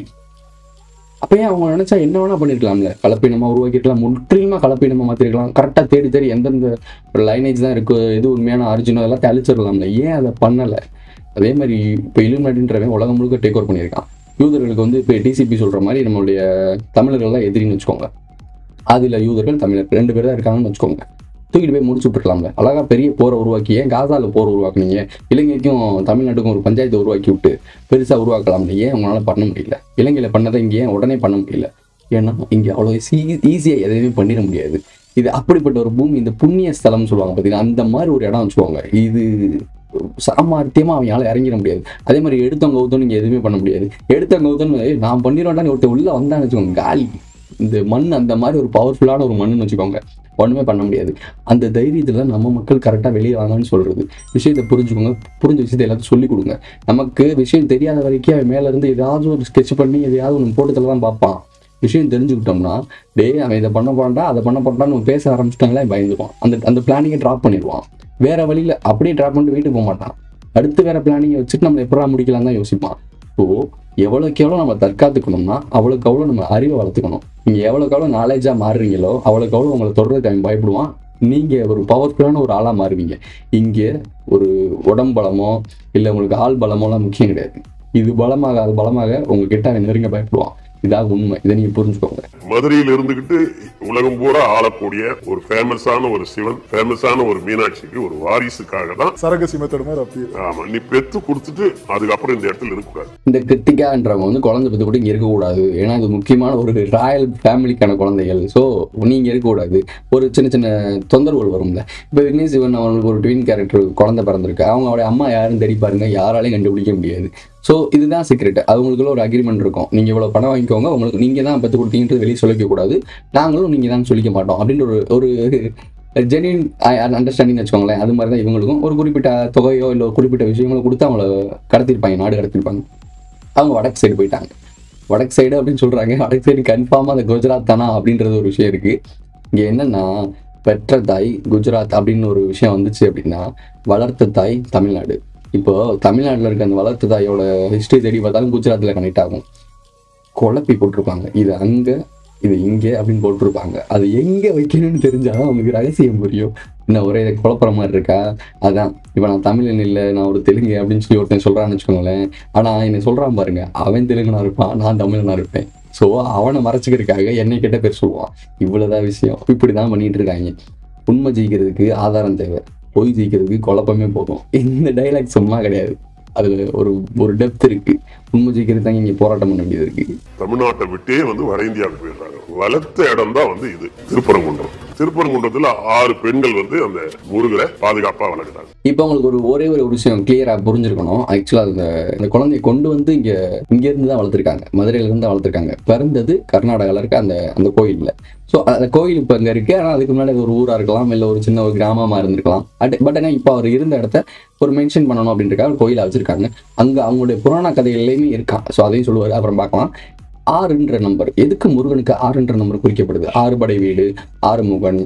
அப்ப ஏன் அவங்க நினைச்சா என்ன வேணா பண்ணிருக்கலாம்ல கலப்பினமா உருவாக்கிருக்கலாம் முற்றிலுமா கலப்பினமா மாத்திருக்கலாம் கரெக்டா தேடி தேடி எந்தெந்த லைனேஜ் தான் இருக்கு எது உண்மையான அர்ஜுனோ எல்லாத்தையும் அழிச்சிடலாம்ல ஏன் அதை பண்ணல அதே மாதிரி இப்போ இலுமினாட்டின்றவன் உலகம் முழுக்க டேக் ஓவர் பண்ணியிருக்கான் யூதர்களுக்கு வந்து இப்போ டிசிபி சொல்ற மாதிரி நம்மளுடைய தமிழர்கள் தான் எதிரின்னு வச்சுக்கோங்க அதில் யூதர்கள் தமிழர் ரெண்டு பேர் தான் இருக்காங்கன்னு வச்சுக்கோங்க தூக்கிட்டு போய் முடிச்சு விட்டுருக்கலாம்ல அழகா பெரிய போரை உருவாக்கி ஏன் காசால போர் உருவாக்குனீங்க இலங்கைக்கும் தமிழ்நாட்டுக்கும் ஒரு பஞ்சாயத்தை உருவாக்கி விட்டு பெருசா உருவாக்கலாம்ல ஏன் உங்களால பண்ண முடியல இலங்கையில பண்ணதை இங்கே ஏன் உடனே பண்ண முடியல ஏன்னா இங்க அவ்வளோ ஈஸியாக எதையுமே பண்ணிட முடியாது இது அப்படிப்பட்ட ஒரு பூமி இந்த புண்ணிய ஸ்தலம்னு சொல்லுவாங்க பார்த்தீங்கன்னா அந்த மாதிரி ஒரு இடம் வச்சுக்கோங்க இது சாமர்த்தியமா அவங்களால இறங்கிட முடியாது அதே மாதிரி எடுத்தவங்க கௌத்தம் நீங்க எதுவுமே பண்ண முடியாது எடுத்தவங்க கௌத்தம் "ஏய், நான் பண்ணிடுவேன்டா ஒருத்தர் உள்ள வந்தான்னு வச்சுக்கோங்க காலி இந்த மண் அந்த மாதிரி ஒரு பவர்ஃபுல்லான ஒரு மண்ணுன்னு வச்சுக்கோங்க ஒண்ணுமே பண்ண முடியாது அந்த தைரியத்துல தான் நம்ம மக்கள் கரெக்டாக வெளியே வாங்கன்னு சொல்றது விஷயத்தை புரிஞ்சுக்கோங்க புரிஞ்ச விஷயத்தை எல்லாத்தையும் சொல்லிக் கொடுங்க நமக்கு விஷயம் தெரியாத வரைக்கும் அவன் மேல இருந்து ஏதாவது ஒரு ஸ்கெட்ச் பண்ணி எதையாவது ஒன்று போட்டதுல தான் பார்ப்பான் விஷயம் தெரிஞ்சுக்கிட்டோம்னா டேய் அவன் இதை பண்ண போறான்டா அதை பண்ண போறான்டா நம்ம பேச ஆரம்பிச்சிட்டாங்களே பயந்துருவான் அந்த அந்த பிளானிங்கை ட்ராப் பண்ணிடுவான் வேற வழியில அப்படியே ட்ராப் பண்ணிட்டு வீட்டுக்கு போக மாட்டான் அடுத்து வேற பிளானிங்கை வச்சுட்டு நம்ம எப்படா முடிக்கலாம் தான் யோசிப்பான் ஸோ எவ்வளோக்கு எவ்வளோ நம்ம தற்காத்துக்கணும்னா அவ்வளோக்கு அவ்வளோ நம்ம அறிவை வளர்த்துக்கணும் நீங்கள் எவ்வளோக்கு எவ்வளோ நாலேஜாக மாறுறீங்களோ அவ்வளோக்கு அவ்வளோ உங்களை தொடர்றதுக்கு அவன் பயப்படுவான் நீங்கள் ஒரு பவர்ஃபுல்லான ஒரு ஆளாக மாறுவீங்க இங்கே ஒரு உடம்பலமோ இல்லை உங்களுக்கு ஆள் பலமோலாம் முக்கியம் கிடையாது இது பலமாக அது பலமாக உங்ககிட்ட அவன் நெருங்க பயப்படுவான் இதான் உண்மை இதை நீங்கள் புரிஞ்சுக்கோங்க மதுரையில் இருந்துகிட்டு உலகம் பூரா ஆளக்கூடிய ஒரு ஃபேமஸான ஒரு சிவன் ஃபேமஸான ஒரு மீனாட்சிக்கு ஒரு வாரிசுக்காக தான் சரகசி மெத்தட் மாதிரி அப்படி ஆமா நீ பெத்து கொடுத்துட்டு அதுக்கப்புறம் இந்த இடத்துல இருக்கக்கூடாது இந்த கிருத்திகான்றவங்க வந்து குழந்தை பற்றி கூட இங்கே இருக்கக்கூடாது ஏன்னா இது முக்கியமான ஒரு ராயல் ஃபேமிலிக்கான குழந்தைகள் ஸோ நீங்கள் இருக்கக்கூடாது ஒரு சின்ன சின்ன தொந்தரவுகள் வரும்ல இப்போ விக்னேஷ் சிவன் அவங்களுக்கு ஒரு ட்வின் கேரக்டர் குழந்தை பிறந்திருக்கு அவங்களோட அம்மா யாருன்னு தேடி பாருங்க யாராலையும் கண்டுபிடிக்க முடியாது ஸோ இதுதான் சீக்ரெட் அவங்களுக்குள்ள ஒரு அக்ரிமெண்ட் இருக்கும் நீங்கள் இவ்வளோ பணம் வாங்கிக்கோங்க உங்களுக்கு நீங்கள் தான் பத்து கொடுத்தீங்கன்றது வெளியே சொல்லிக்க கூடாது நாங்களும் நீங்கள் தான் சொல்லிக்க மாட்டோம் அப்படின்ற ஒரு ஒரு ஜென்யூன் அண்டர்ஸ்டாண்டிங் வச்சுக்கோங்களேன் அது மாதிரி தான் இவங்களுக்கும் ஒரு குறிப்பிட்ட தொகையோ இல்லை ஒரு குறிப்பிட்ட விஷயங்களோ கொடுத்து அவங்கள கடத்திருப்பாங்க நாடு கடத்திருப்பாங்க அவங்க வடக்கு சைடு போயிட்டாங்க வடக்கு சைடு அப்படின்னு சொல்கிறாங்க வடக்கு சைடு கன்ஃபார்மாக அந்த குஜராத் தானா அப்படின்றது ஒரு விஷயம் இருக்குது இங்கே என்னென்னா பெற்ற தாய் குஜராத் அப்படின்னு ஒரு விஷயம் வந்துச்சு அப்படின்னா வளர்த்த தாய் தமிழ்நாடு இப்போ தமிழ்நாட்டில் இருக்க அந்த வளர்த்த தாயோட ஹிஸ்ட்ரி தேடி பார்த்தாலும் குஜராத்தில் கனெக்ட் ஆகும் குழப்பி போட்டிருப்பாங்க இது அங்கே இது இங்கே அப்படின்னு போட்டிருப்பாங்க அது எங்கே வைக்கணும்னு தெரிஞ்சாதான் அவங்களுக்கு ரகசியம் புரியும் என்ன ஒரே குழப்பற மாதிரி இருக்கா அதான் இப்போ நான் தமிழன் இல்லை நான் ஒரு தெலுங்கு அப்படின்னு சொல்லி ஒருத்தன் சொல்கிறான்னு வச்சுக்கோங்களேன் ஆனால் என்னை சொல்கிறான் பாருங்க அவன் தெலுங்குனா இருப்பான் நான் தமிழனா இருப்பேன் ஸோ அவனை மறைச்சிக்கிறதுக்காக என்னை கிட்ட பேர் சொல்லுவான் இவ்வளோதான் விஷயம் இப்படி தான் பண்ணிட்டு இருக்காங்க உண்மை ஜெயிக்கிறதுக்கு ஆதாரம் தேவை பொய் ஜெயிக்கிறதுக்கு குழப்பமே போதும் இந்த டைலாக் சும்மா கிடையாது அது ஒரு ஒரு டெப்த் இருக்கு உண்மை ஜெயிக்கிறது தான் இங்கே போராட்டம் பண்ண வேண்டியது இருக்கு தமிழ்நாட்டை விட்டே வந்து வட இந்தியாவுக்கு போயிடுறாங்க வளர்த்த இடம் தான் வந்து இது திருப்பரங்குன்றம் திருப்பரங்குன்றத்துல ஆறு பெண்கள் வந்து அந்த முருகரை பாதுகாப்பா வளர்க்குறாங்க இப்போ உங்களுக்கு ஒரு ஒரே ஒரு விஷயம் கிளியராக புரிஞ்சிருக்கணும் ஆக்சுவலாக அந்த அந்த குழந்தைய கொண்டு வந்து இங்கே இங்கேருந்து தான் வளர்த்துருக்காங்க மதுரையிலேருந்து தான் வளர்த்துருக்காங்க பிறந்தது கர்நாடகாவில் இருக்க அந்த அந்த கோயிலில் ஸோ அந்த கோயில் இப்போ அங்கே இருக்குது ஆனால் அதுக்கு முன்னாடி அது ஒரு ஊராக இருக்கலாம் இல்லை ஒரு சின்ன ஒரு கிராமமாக இருந்திருக்கலாம் பட் பட் ஆனால் இப்போ அவர் இருந்த இடத்த ஒரு மென்ஷன் பண்ணணும் அப்படின்றக்காக ஒரு கோயிலை வச்சுருக்காங்க அங்கே அவங்களுடைய புராண கதைகள்லையுமே இருக்கான் ஸோ அதையும் சொல்லுவார் அப்புறம் பார்க்கலாம் ஆறுன்ற நம்பர் எதுக்கு முருகனுக்கு ஆறுன்ற நம்பர் குறிக்கப்படுது ஆறுபடை வீடு ஆறுமுகன்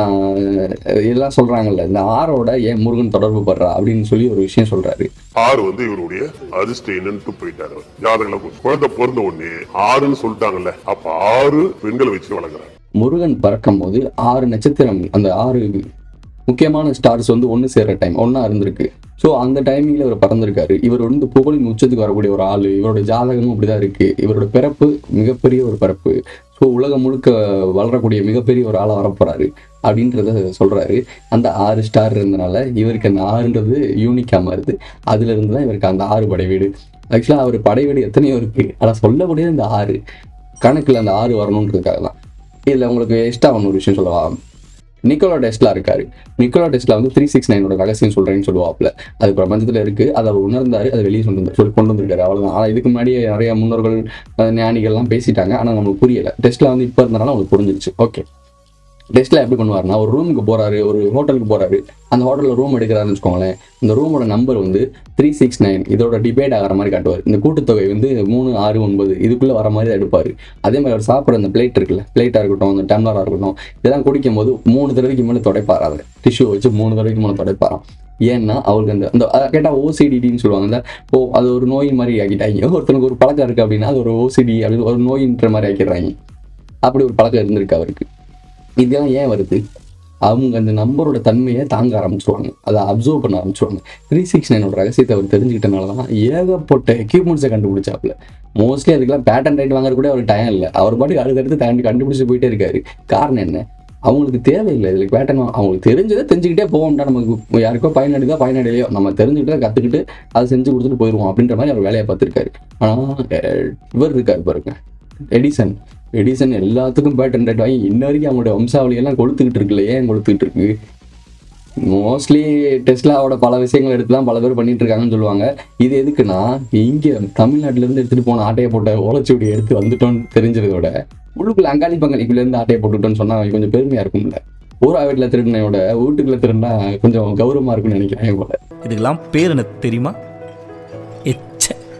ஆஹ் இதெல்லாம் சொல்றாங்கல்ல இந்த ஆரோட ஏன் முருகன் தொடர்பு படுறா அப்படின்னு சொல்லி ஒரு விஷயம் சொல்றாரு ஆறு வந்து இவருடைய அதிர்ஷ்ட என்னன்ட்டு போயிட்டாரு அவர். ஜாதகங்களை போட்டு. குழந்தை பிறந்த உடனே ஆறுன்னு சொல்லிட்டாங்கல்ல அப்ப ஆறு பெண்களை வச்சு வளர்க்குறாங்க முருகன் பறக்கும் போது ஆறு நட்சத்திரம் அந்த ஆறு முக்கியமான ஸ்டார்ஸ் வந்து ஒன்று சேர்ற டைம் ஒன்றா இருந்திருக்கு ஸோ அந்த டைமிங்கில் இவர் பறந்திருக்காரு இவர் வந்து புகழின் உச்சத்துக்கு வரக்கூடிய ஒரு ஆள் இவரோட ஜாதகமும் அப்படிதான் இருக்கு இவரோட பிறப்பு மிகப்பெரிய ஒரு பிறப்பு ஸோ உலகம் முழுக்க வளரக்கூடிய மிகப்பெரிய ஒரு ஆளாக வரப்போறாரு அப்படின்றத சொல்றாரு அந்த ஆறு ஸ்டார் இருந்தனால இவருக்கு அந்த ஆறுன்றது யூனிக்காக மாறுது அதுல இருந்து தான் இவருக்கு அந்த ஆறு படை வீடு ஆக்சுவலாக அவர் படை வீடு எத்தனையோ இருக்கு ஆனால் சொல்ல முடியாது இந்த ஆறு கணக்கில் அந்த ஆறு வரணுன்றதுக்காக தான் இதில் உங்களுக்கு எக்ஸ்ட்ரா ஒன்று ஒரு விஷயம் சொல்லவா நிக்கோலா டெஸ்லா இருக்காரு நிக்கோலா டெஸ்லா வந்து த்ரீ சிக்ஸ் நைனோட ரகசியம் சொல்றேன்னு சொல்லுவாப்ல அது பிரபஞ்சத்துல இருக்கு அதை அவர் உணர்ந்தாரு அதை வெளியே கொண்டு வந்து சொல்லி கொண்டு வந்திருக்காரு அவ்வளவுதான் ஆனா இதுக்கு முன்னாடி நிறைய முன்னோர்கள் அஹ், ஞானிகள்லாம் பேசிட்டாங்க ஆனா நம்மளுக்கு புரியல டெஸ்ட்ல வந்து இப்போ இருந்தனால அவங்களுக்கு புரிஞ்சிருச்சு ஓகே டெஸ்ட்ல எப்படி பண்ணுவாருன்னா ஒரு ரூமுக்கு போறாரு ஒரு ஹோட்டலுக்கு போறாரு அந்த ஹோட்டல்ல ரூம் எடுக்கிறாருன்னு வச்சுக்கோங்களேன் இந்த ரூமோட நம்பர் வந்து த்ரீ சிக்ஸ் நைன் இதோட டிபேட் ஆகிற மாதிரி காட்டுவார் இந்த கூட்டுத்தொகை வந்து மூணு ஆறு ஒன்பது இதுக்குள்ள வர மாதிரி தான் எடுப்பாரு அதே மாதிரி அவர் சாப்பிட்ற அந்த பிளேட் இருக்குல்ல பிளேட்டாக இருக்கட்டும் அந்த டம்ளராக இருக்கட்டும் இதெல்லாம் குடிக்கும் போது மூணு தடவைக்கு மேலே துடைப்பார் அதை டிஷ்யூ வச்சு மூணு தடவைக்கு மேலே துடைப்பாராம் ஏன்னா அவருக்கு அந்த அந்த கேட்டால் ஓசிடிடின்னு சொல்லுவாங்க இந்த ஓ அது ஒரு நோய் மாதிரி ஆக்கிட்டாங்க ஒருத்தனுக்கு ஒரு பழக்கம் இருக்குது அப்படின்னா அது ஒரு ஓசிடி அப்படின்னு ஒரு நோயின்ற மாதிரி ஆக்கிடுறாங்க அப்படி ஒரு பழக்கம் இருந்திருக்கு அவருக்கு இதெல்லாம் ஏன் வருது அவங்க அந்த நம்பரோட தன்மையை தாங்க ஆரம்பிச்சிருவாங்க அதை அப்சர்வ் பண்ண ஆரம்பிச்சிருவாங்க த்ரீ சிக்ஸ் நைனோட ரகசியத்தை அவர் தெரிஞ்சுக்கிட்டனால தான் ஏகப்பட்ட எக்யூப்மெண்ட்ஸை கண்டுபிடிச்சாப்புல மோஸ்ட்லி அதுக்கெல்லாம் பேட்டன் ரைட் வாங்குறது கூட அவர் டைம் இல்லை அவர் பாட்டுக்கு அடுத்தடுத்து தாண்டி கண்டுபிடிச்சு போயிட்டே இருக்காரு காரணம் என்ன அவங்களுக்கு தேவையில்லை இதில் பேட்டன் அவங்களுக்கு தெரிஞ்சதை தெரிஞ்சுக்கிட்டே போவோம்டா நமக்கு யாருக்கோ பயனடைதோ பயனடையலையோ நம்ம தெரிஞ்சுக்கிட்டு கற்றுக்கிட்டு அதை செஞ்சு கொடுத்துட்டு போயிடுவோம் அப்படின்ற மாதிரி அவர் வேலையை பார்த்துருக்காரு ஆனால் இவர் இருக்காரு பாருங்க எடிசன் எடிசன் எல்லாத்துக்கும் பேட்டன் ரைட் வாங்கி இன்ன வரைக்கும் அவங்களுடைய வம்சாவளி எல்லாம் கொளுத்துக்கிட்டு இருக்குல்ல ஏன் கொளுத்துக்கிட்டு இருக்கு மோஸ்ட்லி டெஸ்லாவோட பல விஷயங்கள் எடுத்து தான் பல பேர் பண்ணிட்டு இருக்காங்கன்னு சொல்லுவாங்க இது எதுக்குன்னா இங்கே தமிழ்நாட்டுல இருந்து எடுத்துட்டு போன ஆட்டையை போட்ட ஓலைச்சுவடி எடுத்து வந்துட்டோம்னு தெரிஞ்சதோட உள்ளுக்குள்ள அங்காளி பங்காளிக்குள்ள இருந்து ஆட்டையை போட்டுட்டோம்னு சொன்னா கொஞ்சம் பெருமையா இருக்கும்ல ஊரா வீட்டில் திருடினையோட வீட்டுக்குள்ள திருடினா கொஞ்சம் கௌரவமா இருக்கும்னு நினைக்கிறேன் போல இதுக்கெல்லாம் பேர் என்ன தெரியுமா எச்ச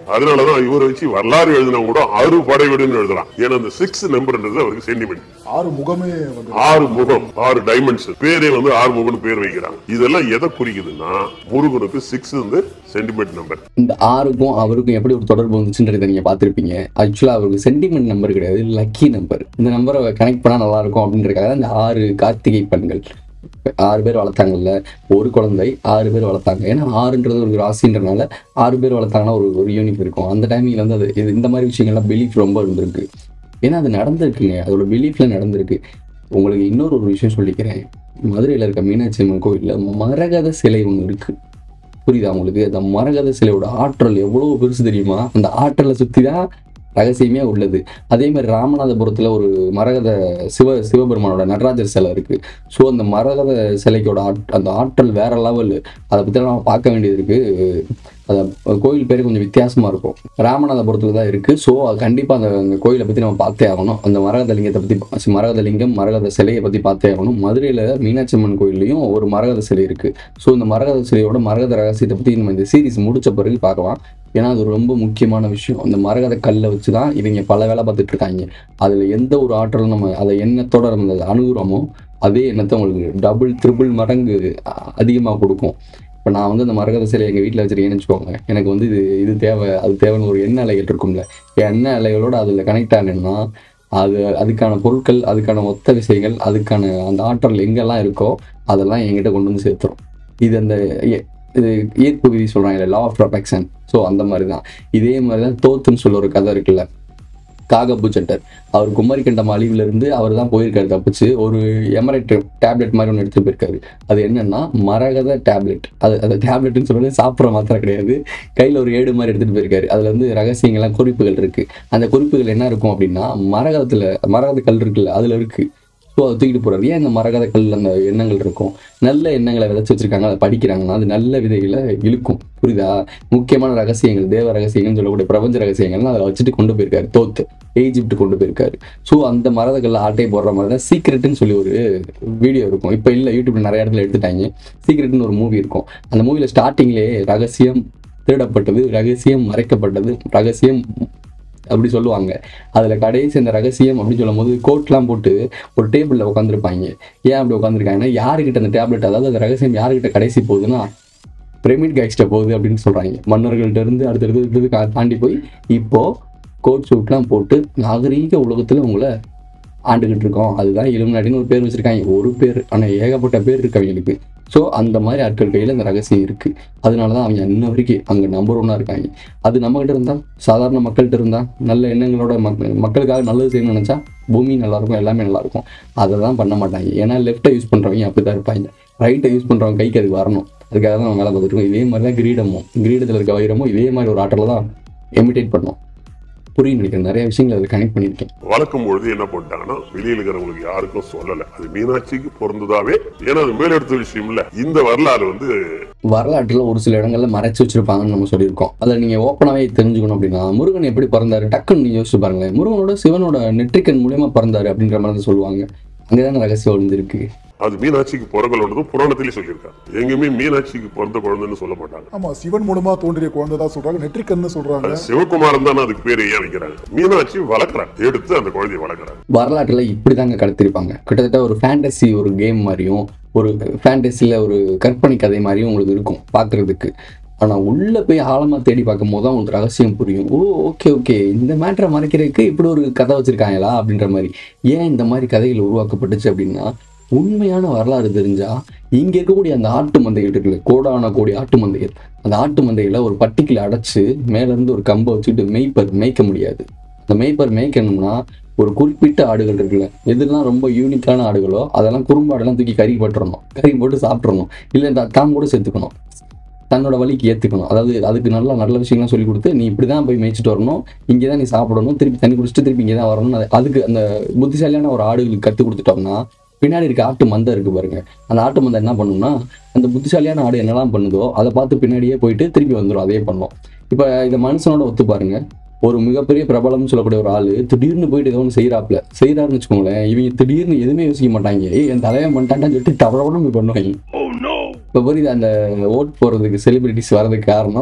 அதனாலதான் இவரை வச்சு வரலாறு எழுதினா கூட ஆறு படை வீடுன்னு எழுதலாம் ஏன்னா அந்த சிக்ஸ் நம்பர்ன்றது அவருக்கு சென்டிமெண்ட் ஆறு முகமே வந்து ஆறு முகம் ஆறு டைமென்ஷன் பேரே வந்து ஆறு முகம்னு பேர் வைக்கிறாங்க இதெல்லாம் எதை குறிக்குதுன்னா முருகனுக்கு சிக்ஸ் வந்து சென்டிமெண்ட் நம்பர் இந்த ஆறுக்கும் அவருக்கும் எப்படி ஒரு தொடர்பு வந்துச்சுன்றதை நீங்க பார்த்திருப்பீங்க ஆக்சுவலா அவருக்கு சென்டிமெண்ட் நம்பர் கிடையாது லக்கி நம்பர் இந்த நம்பரை கனெக்ட் பண்ணா நல்லா இருக்கும் அப்படின்றதுக்காக தான் இந்த ஆறு கார்த்திகை பெண்கள் ஆறு பேர் வளர்த்தாங்கல்ல ஒரு குழந்தை ஆறு பேர் வளர்த்தாங்க ஏன்னா ஆறுன்றது ஒரு ராசின்றனால ஆறு பேர் வளர்த்தாங்கன்னா ஒரு ஒரு யூனிட் இருக்கும் அந்த டைமிங்ல வந்து அது இது- இந்த மாதிரி விஷயங்கள்லாம் பிலீஃப் ரொம்ப இருந்திருக்கு ஏன்னா அது நடந்திருக்குங்க அதோட பிலீஃப்ல நடந்திருக்கு உங்களுக்கு இன்னொரு ஒரு விஷயம் சொல்லிக்கிறேன் மதுரையில் இருக்க மீனாட்சி அம்மன் கோயிலில் மரகத சிலை ஒன்று இருக்கு புரியுதா உங்களுக்கு அந்த மரகத சிலையோட ஆற்றல் எவ்வளவு பெருசு தெரியுமா அந்த ஆற்றலை சுற்றி தான் ரகசியமே உள்ளது அதே மாதிரி ராமநாதபுரத்தில் ஒரு மரகத சிவ சிவபெருமானோட நடராஜர் சிலை இருக்கு ஸோ அந்த மரகத சிலைக்கோட ஆட் அந்த ஆற்றல் வேற லெவல் அதை பற்றி நம்ம பார்க்க வேண்டியது இருக்கு அது கோயில் பேர் கொஞ்சம் வித்தியாசமா இருக்கும் ராமநாதபுரத்தில் தான் இருக்கு ஸோ கண்டிப்பாக அந்த அந்த கோயிலை பற்றி நம்ம பார்த்தே ஆகணும் அந்த மரகத லிங்கத்தை பற்றி மரகத லிங்கம் மரகத சிலையை பற்றி பார்த்தே ஆகணும் மதுரையில் மீனாட்சி அம்மன் கோயில்லையும் ஒரு மரகத சிலை இருக்கு ஸோ இந்த மரகத சிலையோட மரகத ரகசியத்தை பற்றி நம்ம இந்த சீரிஸ் முடிச்ச பிறகு பார்க்கலாம் ஏன்னா அது ரொம்ப முக்கியமான விஷயம் அந்த மரகத கல்லை வச்சு தான் இவங்க பல வேலை பார்த்துட்டு இருக்காங்க அதில் எந்த ஒரு ஆற்றலும் நம்ம அதை எண்ணத்தோட நம்ம அதை அணுகுறோமோ அதே எண்ணத்தை உங்களுக்கு டபுள் ட்ரிபிள் மடங்கு அதிகமாக கொடுக்கும் இப்போ நான் வந்து அந்த மரகத சிலை எங்கள் வீட்டில் வச்சிருக்கேன்னு வச்சுக்கோங்க எனக்கு வந்து இது இது தேவை அது தேவைன்னு ஒரு எண்ணெய் அலைகள் இருக்கும்ல எண்ணெய் அலைகளோட அதில் கனெக்ட் ஆனேன்னா அது அதுக்கான பொருட்கள் அதுக்கான ஒத்த விஷயங்கள் அதுக்கான அந்த ஆற்றல் எங்கெல்லாம் இருக்கோ அதெல்லாம் என்கிட்ட கொண்டு வந்து சேர்த்துரும் இது அந்த எ- இது ஈர்ப்பு விதி சொல்கிறாங்க லா ஆஃப் ப்ரொடெக்ஷன் ஸோ அந்த மாதிரி தான் இதே மாதிரி தான் தோத்துன்னு சொல்ல ஒரு கதை இருக்குல்ல காகபூச்சட்டர் அவர் குமரிக்கண்டம் அழிவுல இருந்து அவர் தான் போயிருக்காரு தப்பிச்சு ஒரு எமரைட் டேப்லெட் மாதிரி ஒன்று எடுத்துட்டு போயிருக்காரு அது என்னன்னா மரகத டேப்லெட் அது அந்த டேப்லெட்னு சொல்றது சாப்பிட்ற மாத்திரம் கிடையாது கையில் ஒரு ஏடு மாதிரி எடுத்துட்டு போயிருக்காரு அதுல வந்து ரகசியங்கள்லாம் குறிப்புகள் இருக்கு அந்த குறிப்புகள் என்ன இருக்கும் அப்படின்னா மரகதத்துல மரகத கல் இருக்குல்ல அதுல இருக்கு ஸோ அதை தூக்கிட்டு போறாரு ஏன் இந்த மரகத கல் அந்த எண்ணங்கள் இருக்கும் நல்ல எண்ணங்களை விதைச்சு வச்சிருக்காங்க அதை படிக்கிறாங்கன்னா அது நல்ல விதைகளை இழுக்கும் புரியுதா முக்கியமான ரகசியங்கள் தேவ ரகசியங்கள்னு சொல்லக்கூடிய பிரபஞ்ச ரகசியங்கள்லாம் அதில் வச்சுட்டு கொண்டு போயிருக்காரு தோத்து ஈஜிப்ட் கொண்டு போயிருக்காரு ஸோ அந்த மரதக்கல்ல ஆட்டை போடுற மாதிரி தான் சீக்ரெட்னு சொல்லி ஒரு வீடியோ இருக்கும் இப்போ இல்லை யூடியூப்ல நிறைய இடத்துல எடுத்துட்டாங்க சீக்ரெட்னு ஒரு மூவி இருக்கும் அந்த மூவியில் ஸ்டார்டிங்லேயே ரகசியம் திருடப்பட்டது ரகசியம் மறைக்கப்பட்டது ரகசியம் அப்படி சொல்லுவாங்க அதில் கடைசி அந்த ரகசியம் அப்படின்னு சொல்லும்போது கோட்லாம் போட்டு ஒரு டேபிளில் உட்காந்துருப்பாங்க ஏன் அப்படி உட்காந்துருக்காங்கன்னா யாருக்கிட்ட அந்த டேப்லெட் அதாவது அந்த ரகசியம் யாருக்கிட்ட கடைசி போகுதுன்னா பிரமிட் கைஸ்ட போகுது அப்படின்னு சொல்கிறாங்க மன்னர்கள்ட்ட இருந்து அடுத்தடுத்து அடுத்தது கா- தாண்டி போய் இப்போ கோட் சூட்லாம் போட்டு நாகரீக உலகத்தில் உங்களை ஆண்டுகிட்டு இருக்கோம் அதுதான் இலுமினாட்டின்னு ஒரு பேர் வச்சிருக்காங்க ஒரு பேர் ஆனால் ஏகப்பட்ட பேர் இருக்கு அவங்களுக்கு ஸோ அந்த மாதிரி ஆட்கள் கையில் அந்த ரகசியம் இருக்கு அதனால தான் அவங்க இன்ன வரைக்கும் அங்கே நம்பர் ஒன்னாக இருக்காங்க அது நம்மகிட்ட இருந்தால் சாதாரண மக்கள்கிட்ட இருந்தால் நல்ல எண்ணங்களோட மக் மக்களுக்காக நல்லது செய்யணும்னு நினச்சா பூமி நல்லா இருக்கும் எல்லாமே நல்லா இருக்கும் அதை தான் பண்ண மாட்டாங்க ஏன்னா லெஃப்ட்டை யூஸ் பண்ணுறவங்க அப்படி தான் இருப்பாங்க ரைட்டை யூஸ் பண்ணுறவங்க கைக்கு அது வரணும் அதுக்காக தான் நம்ம வேலை பார்த்துருக்கோம் இதே மாதிரி தான் கிரீடமும் கிரீடத்தில் இருக்க வைரமும் இதே மாதிரி ஒரு ஆற்றலை தான் எமிட்டேட் பண்ணும் புரியும் நினைக்கிறேன் நிறைய விஷயங்கள் அதில் கனெக்ட் பண்ணியிருக்கேன் வளர்க்கும் பொழுது என்ன பண்ணிட்டாங்கன்னா வெளியில இருக்கிறவங்களுக்கு யாருக்கும் சொல்லல அது மீனாட்சிக்கு பிறந்ததாவே ஏன்னா அது மேலெடுத்த விஷயம் இல்ல இந்த வரலாறு வந்து வரலாற்றில் ஒரு சில இடங்கள்ல மறைச்சு வச்சிருப்பாங்கன்னு நம்ம சொல்லியிருக்கோம் அதில் நீங்கள் ஓப்பனாகவே தெரிஞ்சுக்கணும் அப்படின்னா முருகன் எப்படி பிறந்தாரு டக்குன்னு நீங்க யோசிச்சு பாருங்க முருகனோட சிவனோட நெற்றிக்கன் மூலியமா பிறந்தாரு அப்படின்ற மாதிரி தான் சொல்லுவாங்க அங்கதானே ரகசியம் ஒளிஞ்சிருக்கு அது மீனாட்சிக்கு பிறகுள்ளதும் புராணத்திலே சொல்லியிருக்காங்க எங்கேயுமே மீனாட்சிக்கு பிறந்த குழந்தைன்னு சொல்ல மாட்டாங்க ஆமா சிவன் மூலமா தோன்றிய குழந்தை தான் சொல்றாங்க நெற்றிக்கண்ணு சொல்றாங்க அது சிவகுமாரன் தானே அதுக்கு பேர் ஏன் வைக்கிறாங்க மீனாட்சி வளர்க்குறாங்க எடுத்து அந்த குழந்தையை வளர்க்குறாங்க வரலாற்றில் இப்படி தாங்க கடத்திருப்பாங்க கிட்டத்தட்ட ஒரு ஃபேண்டசி ஒரு கேம் மாதிரியும் ஒரு ஃபேண்டசியில் ஒரு கற்பனை கதை மாதிரியும் உங்களுக்கு இருக்கும் பார்க்கறதுக்கு ஆனால் உள்ளே போய் ஆழமாக தேடி பார்க்கும் போது தான் உங்களுக்கு ரகசியம் புரியும் ஓ ஓகே ஓகே இந்த மேட்டரை மறைக்கிறதுக்கு இப்படி ஒரு கதை வச்சுருக்காங்களா அப்படின்ற மாதிரி ஏன் இந்த மாதிரி கதைகள் உருவாக்கப்பட்டுச்சு அப்படின்னா உண்மையான வரலாறு தெரிஞ்சா இங்க இருக்கக்கூடிய அந்த ஆட்டு மந்தைகள் இருக்குல்ல கோடான கோடி ஆட்டு மந்தைகள் அந்த ஆட்டு மந்தைகளை ஒரு பட்டிக்குள்ள அடைச்சு மேல இருந்து ஒரு கம்பை வச்சுட்டு மேய்ப்பர் மேய்க்க முடியாது அந்த மேய்ப்பர் மேய்க்கணும்னா ஒரு குறிப்பிட்ட ஆடுகள் இருக்குல்ல எதெல்லாம் ரொம்ப யூனிக்கான ஆடுகளோ அதெல்லாம் குறும்பாடெல்லாம் தூக்கி கறி போட்டுறணும் கறி போட்டு சாப்பிட்றணும் இல்லை இந்த தான் கூட சேர்த்துக்கணும் தன்னோட வழிக்கு ஏற்றுக்கணும் அதாவது அதுக்கு நல்லா நல்ல விஷயங்கள்லாம் சொல்லி கொடுத்து நீ இப்படி தான் போய் மேய்ச்சிட்டு வரணும் இங்கே தான் நீ சாப்பிடணும் திருப்பி தண்ணி குடிச்சிட்டு திருப்பி இங்கே தான் வரணும் அது- அதுக்கு அந்த புத்திசாலியான ஒரு ஆடுகளுக்கு கற்றுக் கொடுத்துட்டோம்னா பின்னாடி இருக்க ஆட்டு மந்தை இருக்கு பாருங்க அந்த ஆட்டு மந்தை என்ன பண்ணும்னா அந்த புத்திசாலியான ஆடு என்னெல்லாம் பண்ணுதோ அதை பார்த்து பின்னாடியே போயிட்டு திருப்பி வந்துடும் அதே பண்ணும் இப்போ இதை மனுஷனோட ஒத்து பாருங்க ஒரு மிகப்பெரிய பிரபலம்னு சொல்லக்கூடிய ஒரு ஆளு திடீர்னு போயிட்டு ஏதோ ஒன்று செய்யறாப்ல செய்யறாருன்னு வச்சுக்கோங்களேன் இவங்க திடீர்னு எதுவுமே யோசிக்க மாட்டாங்க ஏய் என் தலைவன் பண்ணிட்டான்னு சொல்லிட்டு தவறவனும் போய் பண்ணுவாங்க இப்போ புரியுது அந்த ஓட் போறதுக்கு செலிபிரிட்டிஸ் வர்றதுக்கு காரணம்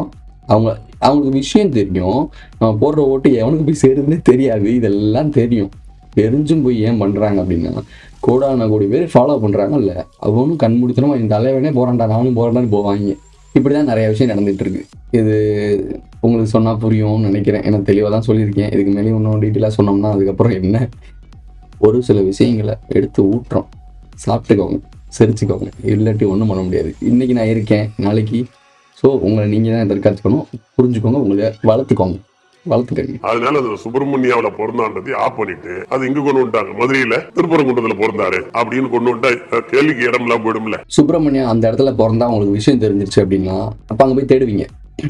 அவங்க அவங்களுக்கு விஷயம் தெரியும் நம்ம போடுற ஓட்டு எவனுக்கு போய் சேருதுன்னே தெரியாது இதெல்லாம் தெரியும் தெரிஞ்சும் போய் ஏன் பண்ணுறாங்க அப்படின்னா கோடான கோடி பேர் ஃபாலோ பண்ணுறாங்கல்ல அவனும் கண்மூடித்தனமா இந்த தலைவனே போறான்டா நானும் போறேன்டான்னு போவாங்க இப்படி தான் நிறைய விஷயம் நடந்துட்டு இருக்கு இது உங்களுக்கு சொன்னால் புரியும்னு நினைக்கிறேன் ஏன்னா தெளிவாக தான் சொல்லியிருக்கேன் இதுக்கு மேலே இன்னும் டீட்டெயிலாக சொன்னோம்னா அதுக்கப்புறம் என்ன ஒரு சில விஷயங்களை எடுத்து ஊட்டுறோம் சாப்பிட்டுக்கோங்க சிரிச்சுக்கோங்க இல்லாட்டி ஒன்றும் பண்ண முடியாது இன்னைக்கு நான் இருக்கேன் நாளைக்கு ஸோ உங்களை நீங்கள் தான் தற்காத்துக்கணும் புரிஞ்சுக்கோங்க உங்களை வளர்த்துக்கோங்க வளர்த்துக்கங்க அதனால அந்த சுப்பிரமணியாவில பிறந்தான்றதை ஆஃப் பண்ணிட்டு அது இங்க கொண்டு வந்துட்டாங்க மதுரையில திருப்பரங்குன்றத்துல பிறந்தாரு அப்படின்னு கொண்டு வந்துட்டா அஹ், கேள்விக்கு இடம் எல்லாம் போயிடும்ல சுப்பிரமணியம் அந்த இடத்துல பிறந்தா உங்களுக்கு விஷயம் தெரிஞ்சிருச்சு அப்படின்னா அப்போ அங்கே போய் தேடுவீங்க